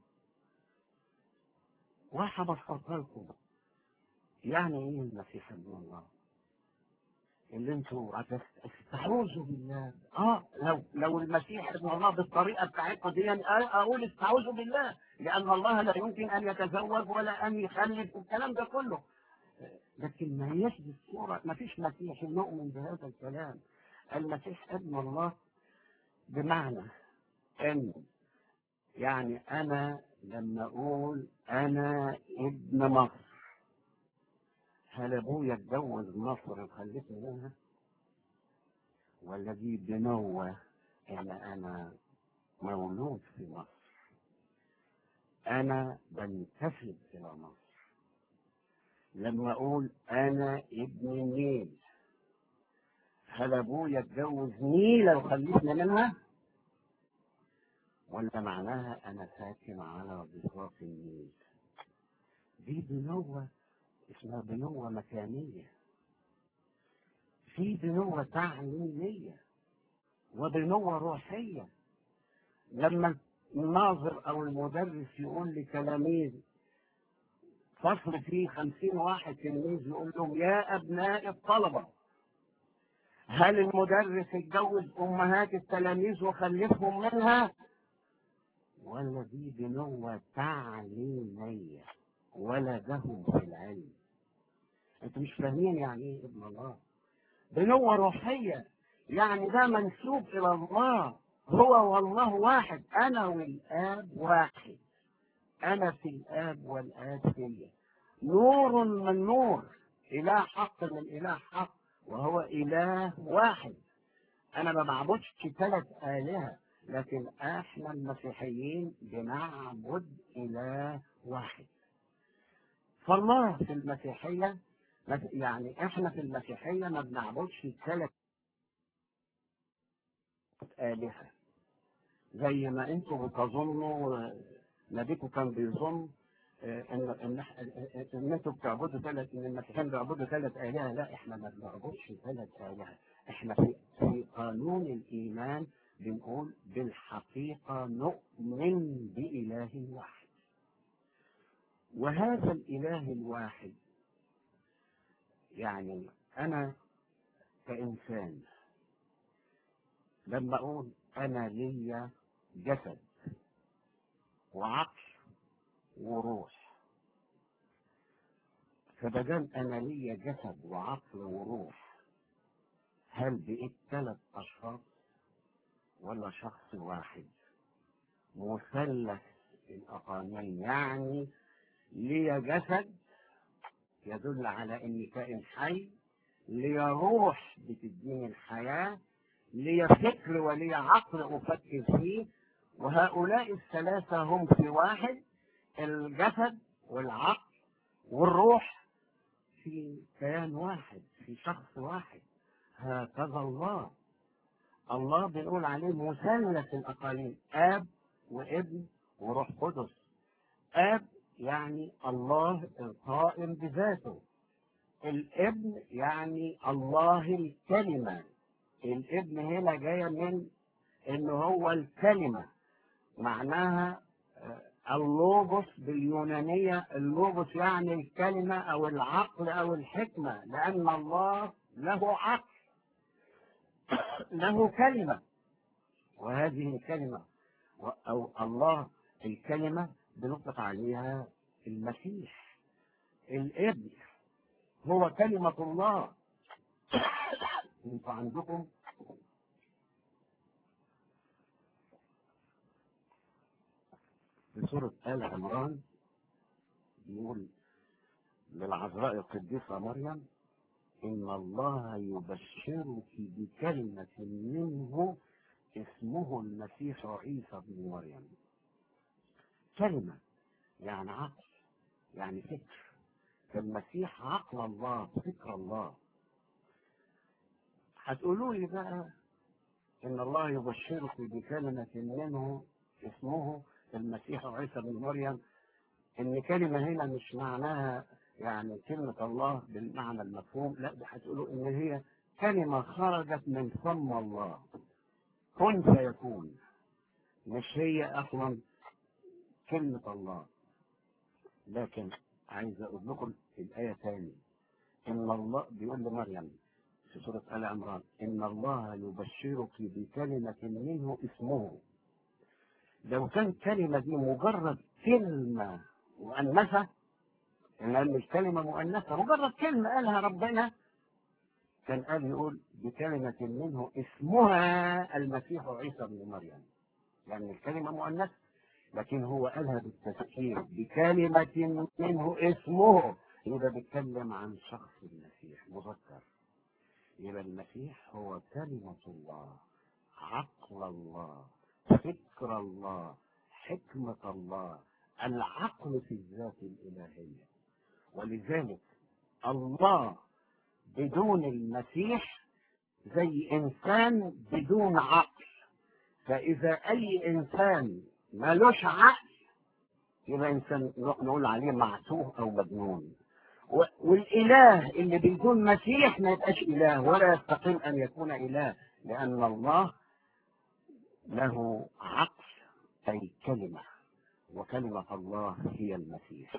وهبسطها لكم يعني ايه المسيح ابن الله اللي انتوا استعوذوا بالله اه لو لو المسيح ابن الله بالطريقه بتاعتكم دي اقول استعوذوا بالله لان الله لا يمكن ان يتزوج ولا ان يخلف الكلام ده كله لكن ما هيش بالصوره ما فيش مسيح يؤمن بهذا الكلام المسيح ابن الله بمعنى ان يعني انا لما اقول انا ابن مصر هل ابويا اتجوز مصر وخلفني منها ولا دي بنوة ان انا مولود في مصر انا بنتسب الى مصر لما اقول انا ابن النيل هل ابويا اتجوز نيلة وخلفني منها ولا معناها انا ساكن على ضفاف النيل دي بنوة اسمها بنوة مكانية في بنوة تعليمية وبنوة روحية لما الناظر او المدرس يقول لتلاميذ فصل فيه خمسين واحد تلميذ يقول لهم يا ابناء الطلبة هل المدرس اتجوز امهات التلاميذ وخلفهم منها ولا دي بنوة تعليمية ولدهم في العلم انتوا مش فاهمين يعني ايه ابن الله بنوة روحية يعني ده منسوب الى الله هو والله واحد انا والاب واحد انا في الاب والاب فيا نور من نور اله حق من اله حق وهو اله واحد انا ما بعبدش ثلاث الهه لكن احنا المسيحيين بنعبد اله واحد فالله في المسيحيه يعني احنا في المسيحيه ما بنعبدش ثلاث الهه زي ما انتم بتظنوا نبيكم كان بيظن ان ان ان انتم بتعبدوا ثلاث ان المسيحيين بيعبدوا ثلاث الهه لا احنا ما بنعبدش ثلاث الهه احنا في في قانون الايمان بنقول بالحقيقه نؤمن باله واحد وهذا الاله الواحد يعني انا كانسان لما اقول انا ليا جسد وعقل وروح فبدل انا ليا جسد وعقل وروح هل بقيت ثلاث اشخاص ولا شخص واحد مثلث الاقانيم يعني ليا جسد يدل على اني كائن حي ليا روح بتديني الحياه ليا فكر وليا عقل افكر فيه وهؤلاء الثلاثه هم في واحد الجسد والعقل والروح في كيان واحد في شخص واحد هكذا الله الله بنقول عليه مثلث الاقاليم اب وابن وروح قدس اب يعني الله القائم بذاته الابن يعني الله الكلمة الابن هنا جاية من ان هو الكلمة معناها اللوجوس باليونانية اللوجوس يعني الكلمة او العقل او الحكمة لان الله له عقل له كلمة وهذه الكلمة او الله الكلمة بنطلق عليها المسيح الابن هو كلمة الله انتوا عندكم في سورة آل عمران بيقول للعذراء القديسة مريم إن الله يبشرك بكلمة منه اسمه المسيح عيسى بن مريم كلمة يعني عقل يعني فكر فالمسيح عقل الله فكر الله هتقولوا لي بقى ان الله يبشرك بكلمة منه اسمه المسيح عيسى بن مريم ان كلمة هنا مش معناها يعني كلمة الله بالمعنى المفهوم لا ده هتقولوا ان هي كلمة خرجت من فم الله كن فيكون مش هي اصلا كلمة الله لكن عايز اقول لكم الآية تاني إن الله بيقول لمريم في سورة آل عمران إن الله يبشرك بكلمة منه اسمه لو كان كلمة دي مجرد كلمة مؤنثة لأن الكلمة مؤنثة مجرد كلمة قالها ربنا كان قال يقول بكلمة منه اسمها المسيح عيسى بن مريم لأن الكلمة مؤنثة لكن هو قالها بالتفكير بكلمة منه اسمه يبقى بيتكلم عن شخص المسيح مذكر يبقى المسيح هو كلمة الله عقل الله فكر الله حكمة الله العقل في الذات الإلهية ولذلك الله بدون المسيح زي إنسان بدون عقل فإذا أي إنسان ملوش عقل يبقى إنسان نقول عليه معتوه أو مجنون والاله اللي بدون مسيح ما يبقاش اله ولا يستقيم ان يكون اله لان الله له عقل اي كلمه وكلمه الله هي المسيح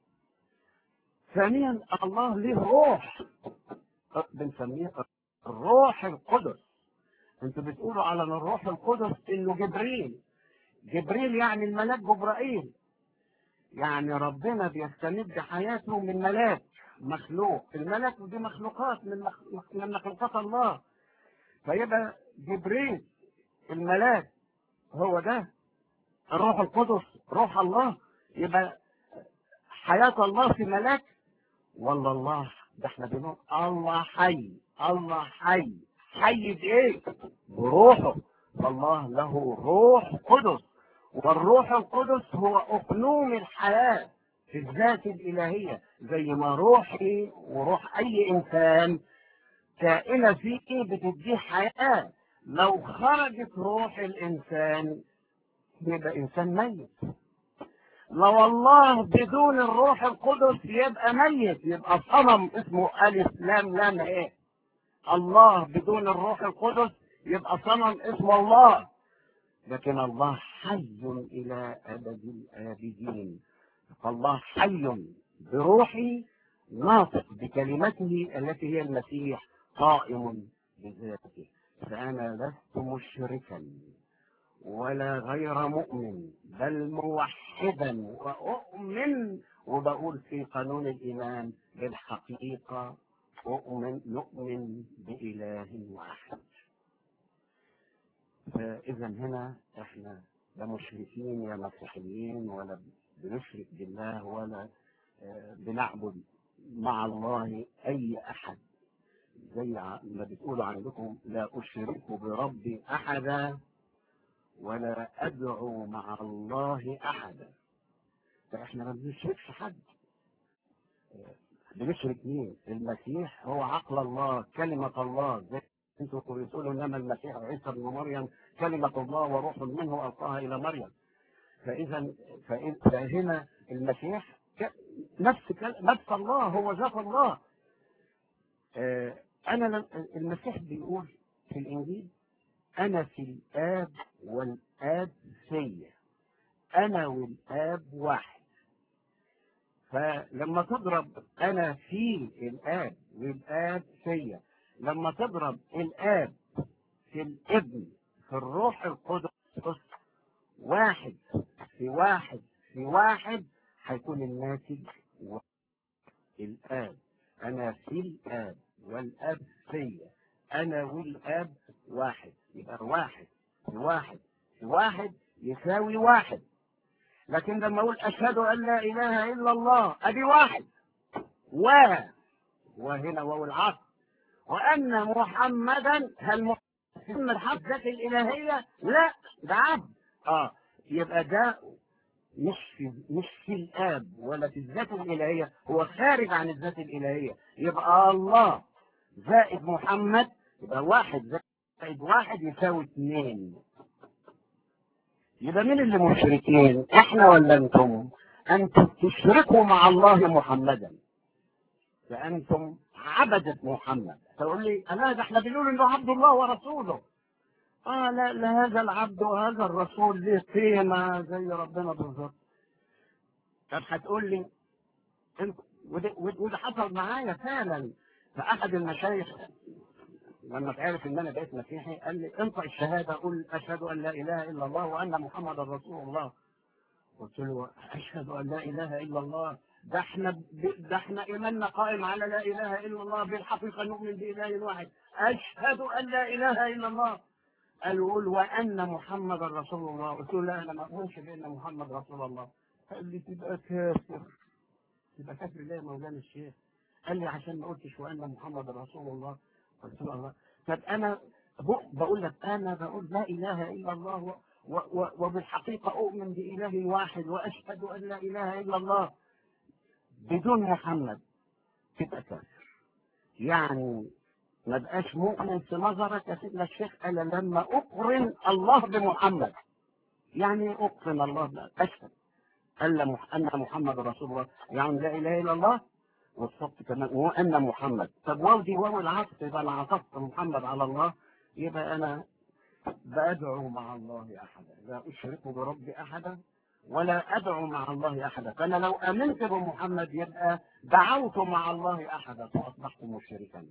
ثانيا الله له روح بنسميه الروح القدس انتوا بتقولوا على الروح القدس انه جبريل جبريل يعني الملاك جبرائيل يعني ربنا بيستمد حياته من ملاك مخلوق الملك دي مخلوقات من مخ... من مخلوقات الله فيبقى جبريل الملاك هو ده الروح القدس روح الله يبقى حياة الله في ملاك والله الله ده احنا بنقول الله حي الله حي حي بايه؟ بروحه فالله له روح قدس والروح القدس هو أقنوم الحياة في الذات الإلهية زي ما روحي وروح أي إنسان كائنة فيه بتديه حياة لو خرجت روح الإنسان يبقى إنسان ميت لو الله بدون الروح القدس يبقى ميت يبقى صنم اسمه ألف لام لام إيه الله بدون الروح القدس يبقى صنم اسمه الله لكن الله حي إلى أبد الآبدين فالله حي بروحي ناطق بكلمته التي هي المسيح قائم بذاته فأنا لست مشركا ولا غير مؤمن بل موحدا وأؤمن وبقول في قانون الإيمان بالحقيقة أؤمن نؤمن بإله واحد فإذا هنا إحنا لا مشركين يا مسيحيين ولا بنشرك بالله ولا آه، بنعبد مع الله أي أحد زي ع- ما بتقولوا عندكم لا أشرك بربي أحدا ولا أدعو مع الله أحدا فإحنا ما بنشركش حد آه، بنشرك مين؟ المسيح هو عقل الله كلمة الله زي انتوا بتقولوا انما المسيح عيسى بن مريم كلمة الله وروح منه ألقاها إلى مريم فإذا فإن- فهنا المسيح ك- نفس كل- نفس الله هو ذات الله آه، أنا لم- المسيح بيقول في الإنجيل أنا في الآب والآب فيا أنا والآب واحد فلما تضرب أنا في الآب والآب فيا لما تضرب الآب في الابن في الروح القدس واحد في واحد في واحد هيكون الناتج واحد. الآب أنا في الآب والآب فيا أنا والآب واحد يبقى واحد في واحد في واحد يساوي واحد لكن لما أقول أشهد أن لا إله إلا الله أدي واحد و وهنا واو العصر وأن محمدا هل محمد حق ذات الإلهية؟ لا ده عبد اه يبقى ده مش في مش في الاب ولا في الذات الالهيه هو خارج عن الذات الالهيه يبقى الله زائد محمد يبقى واحد زائد واحد يساوي اثنين يبقى مين اللي مشركين احنا ولا انتم انتم تشركوا مع الله محمدا فانتم عبدة محمد تقول لي لا ده احنا بنقول انه عبد الله ورسوله اه لا لا هذا العبد وهذا الرسول ليه قيمه زي ربنا بالظبط طب هتقول لي انت وده, وده حصل معايا فعلا فاحد المشايخ لما تعرف ان انا بقيت مسيحي قال لي انطق الشهاده قل اشهد ان لا اله الا الله وان محمدا رسول الله قلت له اشهد ان لا اله الا الله ده احنا ب- ده احنا ايماننا قائم على لا اله الا الله بالحقيقه نؤمن باله واحد اشهد ان لا اله الا الله قال قول وان محمد رسول الله قلت له لا انا ما اؤمنش بان محمد رسول الله قال لي تبقى كافر تبقى كافر ليه يا مولانا الشيخ قال لي عشان ما قلتش وان محمد رسول الله قلت له الله طب انا ب- بقول لك انا بقول لا اله الا الله و و و وبالحقيقه اؤمن باله واحد واشهد ان لا اله الا الله بدون محمد تبقى كافر يعني ما بقاش مؤمن في نظرك يا سيدنا الشيخ الا لما اقرن الله بمحمد يعني اقرن الله ب- اشهد أن مح- ان محمد رسول الله يعني لا اله الا الله والصدق كمان وان محمد طب واو دي واو العطف يبقى انا عطفت محمد على الله يبقى انا بادعو مع الله احدا لا اشرك بربي احدا ولا ادعو مع الله احدا فانا لو امنت بمحمد يبقى دعوت مع الله احدا فاصبحت مشركا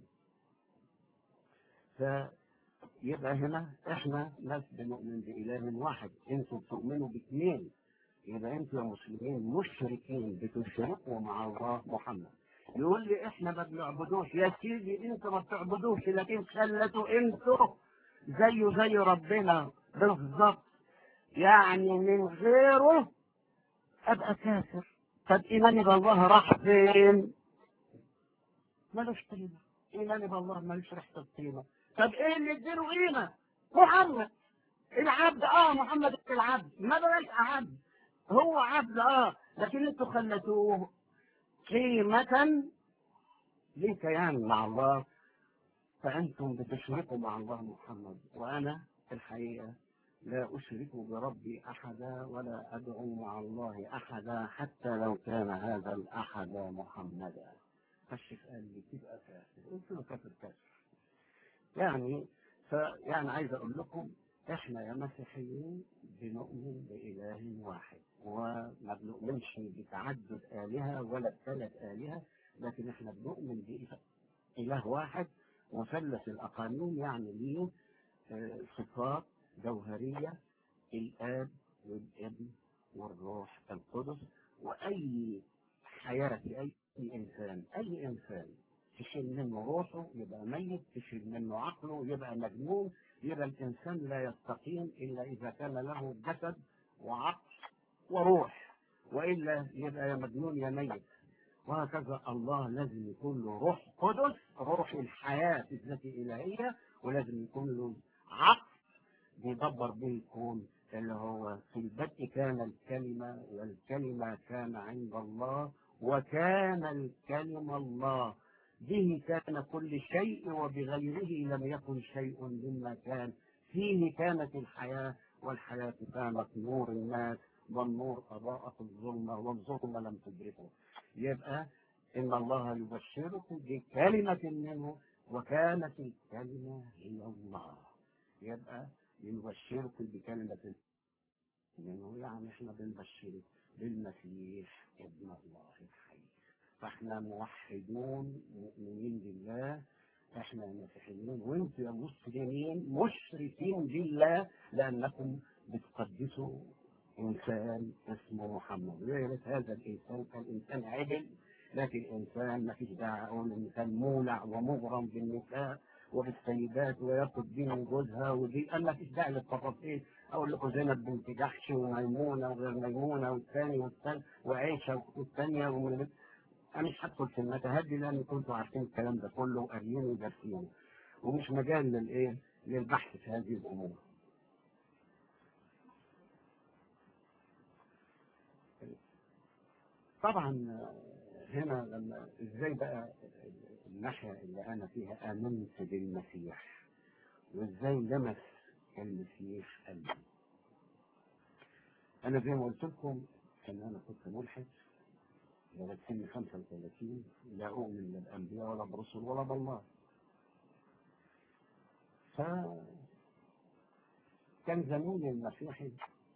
فيبقى هنا احنا ناس بنؤمن باله واحد انتوا بتؤمنوا باثنين يبقى انتوا يا مسلمين مشركين بتشركوا مع الله محمد يقول لي احنا ما بنعبدوش يا سيدي انتوا ما بتعبدوش لكن خلتوا انتوا زيه زي ربنا بالظبط يعني من غيره ابقى كافر طب ايماني بالله راح فين؟ ملوش قيمه ايماني بالله ملوش ريحه القيمه طب ايه اللي اديله قيمه؟ محمد العبد اه محمد العبد ما بلاش عبد هو عبد اه لكن انتوا خلتوه قيمة ليه كيان مع الله فأنتم بتشركوا مع الله محمد وأنا في الحقيقة لا أشرك بربي أحدا ولا أدعو مع الله أحدا حتى لو كان هذا الأحد محمدا فالشيخ قال لي تبقى كافر قلت له كافر كافر يعني فيعني عايز أقول لكم إحنا يا مسيحيين بنؤمن بإله واحد وما بنؤمنش بتعدد آلهة ولا بثلاث آلهة لكن إحنا بنؤمن بإله واحد مثلث الأقانيم يعني ليه آه، صفات جوهرية الآب والابن والروح القدس وأي حياة في أي إنسان أي إنسان تشيل منه روحه يبقى ميت تشيل منه عقله يبقى مجنون يبقى الإنسان لا يستقيم إلا إذا كان له جسد وعقل وروح وإلا يبقى يا مجنون يا ميت وهكذا الله لازم يكون له روح قدس روح الحياة التي إلهية ولازم يكون له عقل بيدبر به الكون اللي هو في البدء كان الكلمة والكلمة كان عند الله وكان الكلمة الله به كان كل شيء وبغيره لم يكن شيء مما كان فيه كانت الحياة والحياة كانت نور الناس والنور أضاءت الظلمة والظلمة لم تدركه يبقى إن الله يبشركم بكلمة منه وكانت الكلمة هي الله يبقى يبشركم بكلمة منه يعني احنا بنبشرك بالمسيح ابن الله الحي فاحنا موحدون مؤمنين بالله احنا مسيحيين وانتم يا مسلمين مشركين بالله لانكم بتقدسوا انسان اسمه محمد ويا ريت هذا الانسان كان انسان عدل لكن انسان ما فيش داعي اقول انسان مولع ومغرم بالنساء وبالسيدات وياخد دين جوزها ودي قال ما فيش داعي للتفاصيل اقول لكم زينب بنت جحش وميمونه وغير ميمونه والثاني والثاني وعيشه والثانيه ومن انا مش هدخل في المتاهات دي لان كنتوا عارفين الكلام ده كله وقاريين ودارسين ومش مجال للايه للبحث في هذه الامور طبعا هنا لما ازاي بقى الناحيه اللي انا فيها امنت بالمسيح وازاي لمس المسيح قلبي انا زي ما قلت لكم ان انا كنت ملحد لغايه سن 35 لا اؤمن لا بالانبياء ولا برسل ولا بالله ف كان زميلي المسيحي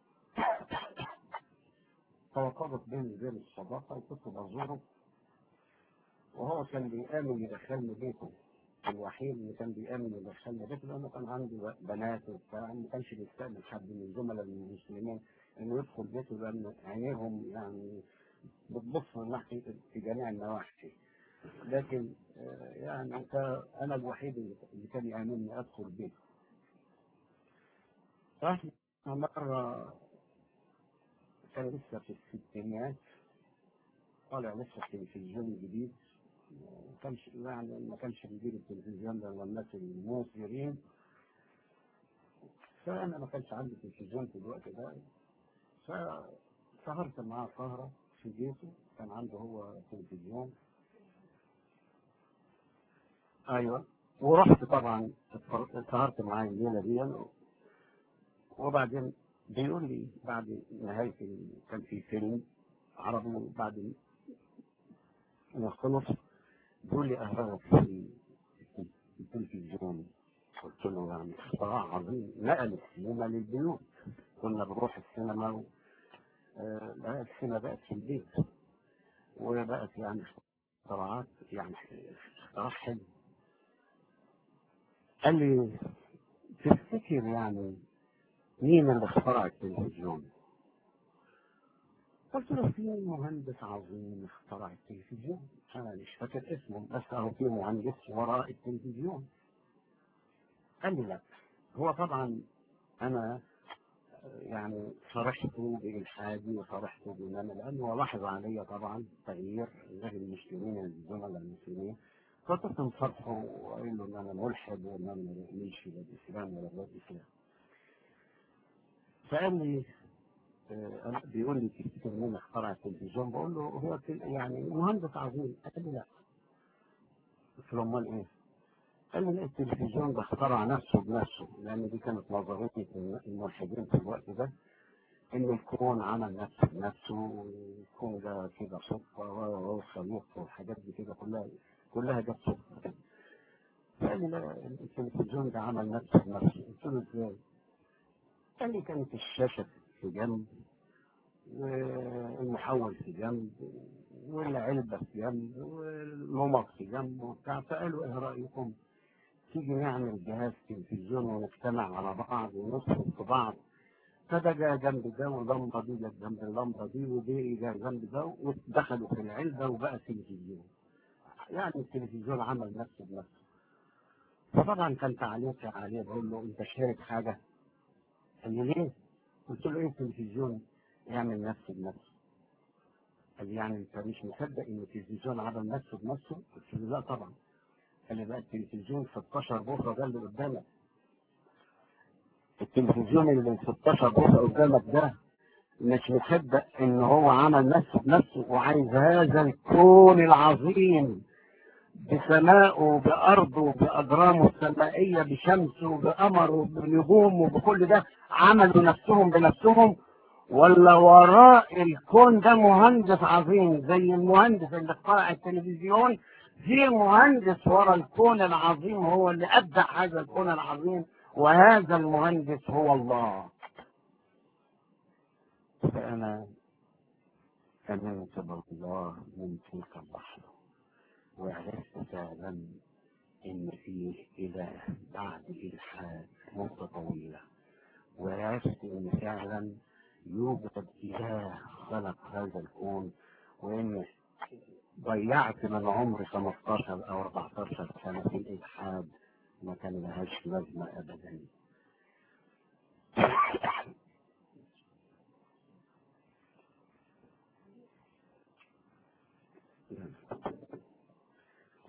توقفت بيني وبين الصداقه وكنت بزوره وهو كان بيآمن يدخلني بيته الوحيد اللي كان بيآمن يدخلني بيته لأنه كان عنده بنات وبتاع ما كانش بيستقبل حد من الزملاء المسلمين إنه يدخل بيته لأن عينيهم يعني بتبص من ناحية في جميع النواحي لكن يعني أنا الوحيد اللي كان يآمنني أدخل بيته فإحنا مرة كان لسه في الستينات طالع لسه تلفزيون جديد ما كانش يعني ما كانش بيجيب التلفزيون ده الناس الموسرين فانا ما كانش عندي تلفزيون في الوقت ده فسهرت معاه سهرة في بيته كان عنده هو تلفزيون ايوه ورحت طبعا سهرت معاه الليله دي وبعدين بيقول لي بعد نهايه كان في فيلم عربي بعد ما خلص بيقول لي أهرب في التلفزيون قلت له يعني اختراع عظيم نقل السينما للبيوت كنا بنروح السينما و... آه لا السينما بقت في البيت وبقت يعني اختراعات يعني اختراع حلو قال لي تفتكر يعني مين اللي اخترع التلفزيون؟ قلت له في مهندس عظيم اخترع التلفزيون انا مش فاكر اسمه بس هو في مهندس وراء التلفزيون قال لي لا هو طبعا انا يعني فرحت بإلحادي وفرحت بإن لأنه لاحظ علي طبعا تغيير غير المسلمين الزملاء المسلمين فكنت مصرحه وقايل له إن أنا ملحد وإن أنا ما بؤمنش لا بالإسلام ولا بالإسلام فقال لي آه بيقول لي تفتكر مين اخترع التلفزيون بقول له هو يعني مهندس عظيم قال لي لا قلت له امال ايه؟ قال لي التلفزيون ده اخترع نفسه بنفسه لان دي كانت نظريه الملحدين في الوقت ده ان الكون عمل نفسه بنفسه والكون ده كده صدفه وخليق والحاجات دي كده كلها كلها جت صدفه قال لي لا التلفزيون ده عمل نفسه بنفسه قلت له ازاي؟ قال لي كانت الشاشه في جنب والمحول في جنب والعلبة في جنب والممر في جنب وبتاع فقالوا ايه رأيكم تيجي نعمل جهاز تلفزيون ونجتمع على بعض ونصرف في بعض فده جاء جنب ده واللمبه دي جت جنب اللمبه دي ودي جاء جنب ده ودخلوا في العلبه وبقى تلفزيون يعني التلفزيون عمل نفسه بنفسه فطبعا كان تعليقي عليه بقول له انت شارك حاجه قال لي ليه؟ قلت له ايه التلفزيون يعمل نفسه بنفسه قال لي يعني انت مش مصدق ان التلفزيون عمل نفسه بنفسه؟ قلت له لا طبعا قال لي بقى التلفزيون 16 بوصه ده اللي قدامك التلفزيون اللي 16 بوصه قدامك ده مش مصدق ان هو عمل نفسه بنفسه وعايز هذا الكون العظيم بسمائه بأرضه بأجرامه السمائية بشمسه بقمره بنجومه بكل ده عملوا نفسهم بنفسهم ولا وراء الكون ده مهندس عظيم زي المهندس اللي اخترع التلفزيون في مهندس وراء الكون العظيم هو اللي أبدع هذا الكون العظيم وهذا المهندس هو الله فأنا آمنت بالله من تلك اللحظة وعرفت فعلا ان فيه اله بعد الحاد مدة طويلة وعرفت ان فعلا يوجد اله خلق هذا الكون وان ضيعت من عمري 15 او 14 سنة في الالحاد ما كان لهاش لازمة ابدا ف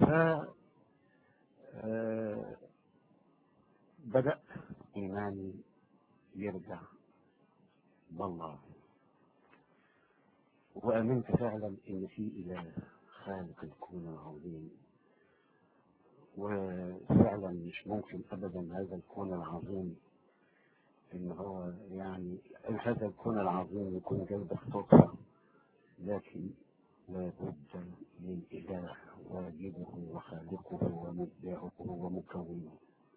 آه، بدأ إيماني يرجع بالله وآمنت فعلا إن في إله خالق الكون العظيم وفعلا مش ممكن أبدا هذا الكون العظيم إن هو يعني هذا الكون العظيم يكون جاي بالصدفة لكن لابد من إله واجبه وخالقه ومبدعه ومكونه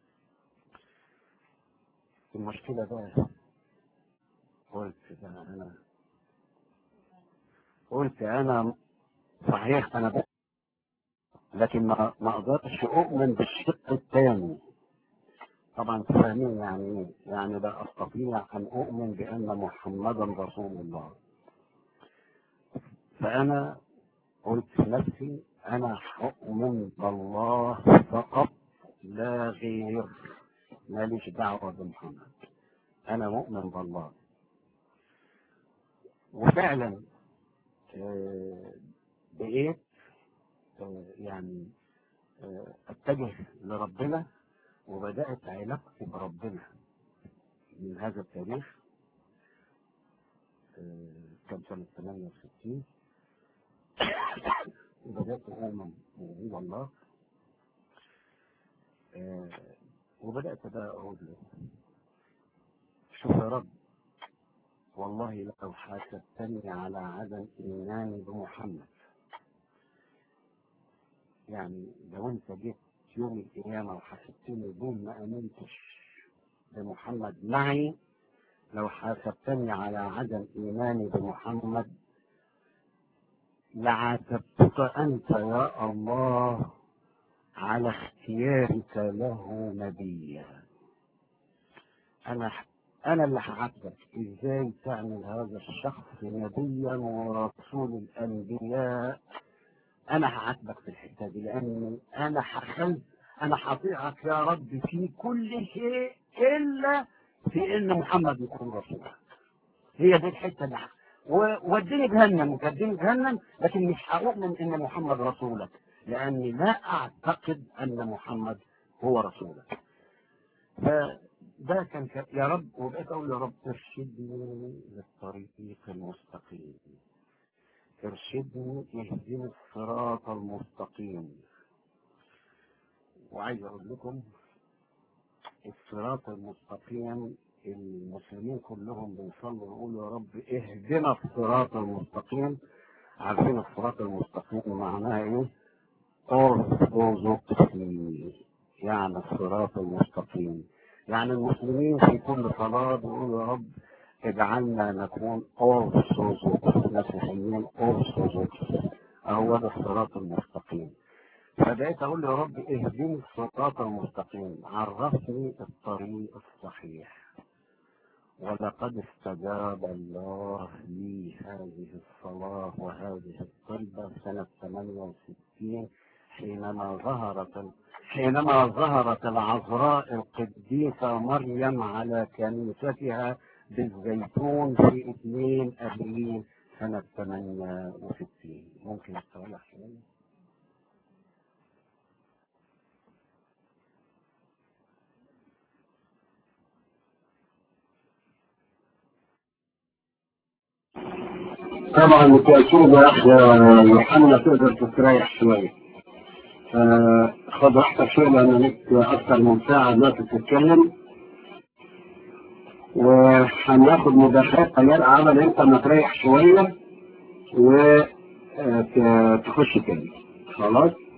المشكلة بقى قلت بقى أنا قلت أنا صحيح أنا بقى لكن ما ما أقدرش أؤمن بالشق الثاني طبعا فاهمين يعني ايه يعني لا أستطيع أن أؤمن بأن محمدا رسول الله فأنا قلت في نفسي أنا أؤمن بالله فقط لا غير ماليش دعوة بمحمد أنا مؤمن بالله وفعلا آه، بقيت آه، يعني آه، أتجه لربنا وبدأت علاقتي بربنا من هذا التاريخ كان سنة 68 وبدأت أؤمن بوجود الله آه، وبدأت بقى أقول له شوف يا رب والله لو حاسبتني على عدم إيماني بمحمد يعني لو أنت جيت يوم القيامة وحاسبتني دون ما آمنتش بمحمد معي لو حاسبتني على عدم إيماني بمحمد لعاتبتك أنت يا الله على اختيارك له نبيا أنا أنا اللي هعاتبك إزاي تعمل هذا الشخص نبيا ورسول الأنبياء أنا هعاتبك في الحتة دي لأن أنا هخل أنا هطيعك يا رب في كل شيء إلا في إن محمد يكون رسولك هي دي الحتة اللي ووديني جهنم ووديني جهنم لكن مش هؤمن ان محمد رسولك لاني لا اعتقد ان محمد هو رسولك فده كان ك... يا رب وبقيت اقول يا رب ارشدني للطريق المستقيم ارشدني اهدني الصراط المستقيم وعايز اقول لكم الصراط المستقيم المسلمين كلهم بيصلوا ويقولوا يا رب اهدنا الصراط المستقيم عارفين الصراط المستقيم معناها ايه؟ ارثوذكسي يعني الصراط المستقيم يعني المسلمين في كل صلاة بيقولوا يا رب اجعلنا نكون ارثوذكس مسيحيين ارثوذكس هو ده الصراط المستقيم فبقيت اقول يا رب اهدني الصراط المستقيم عرفني الطريق الصحيح ولقد استجاب الله لي هذه الصلاة وهذه الطلبة سنة 68 حينما ظهرت حينما ظهرت العذراء القديسة مريم على كنيستها بالزيتون في 2 أبريل سنة 68 ممكن استولح شوية طبعا بالتأكيد يا أخ يوحنا تقدر تستريح شوية آه، خد راحتك شوية لأن لك أكثر من ساعة دلوقتي تتكلم وهناخد مداخلات قليل عمل أنت ما تريح شوية وتخش تاني خلاص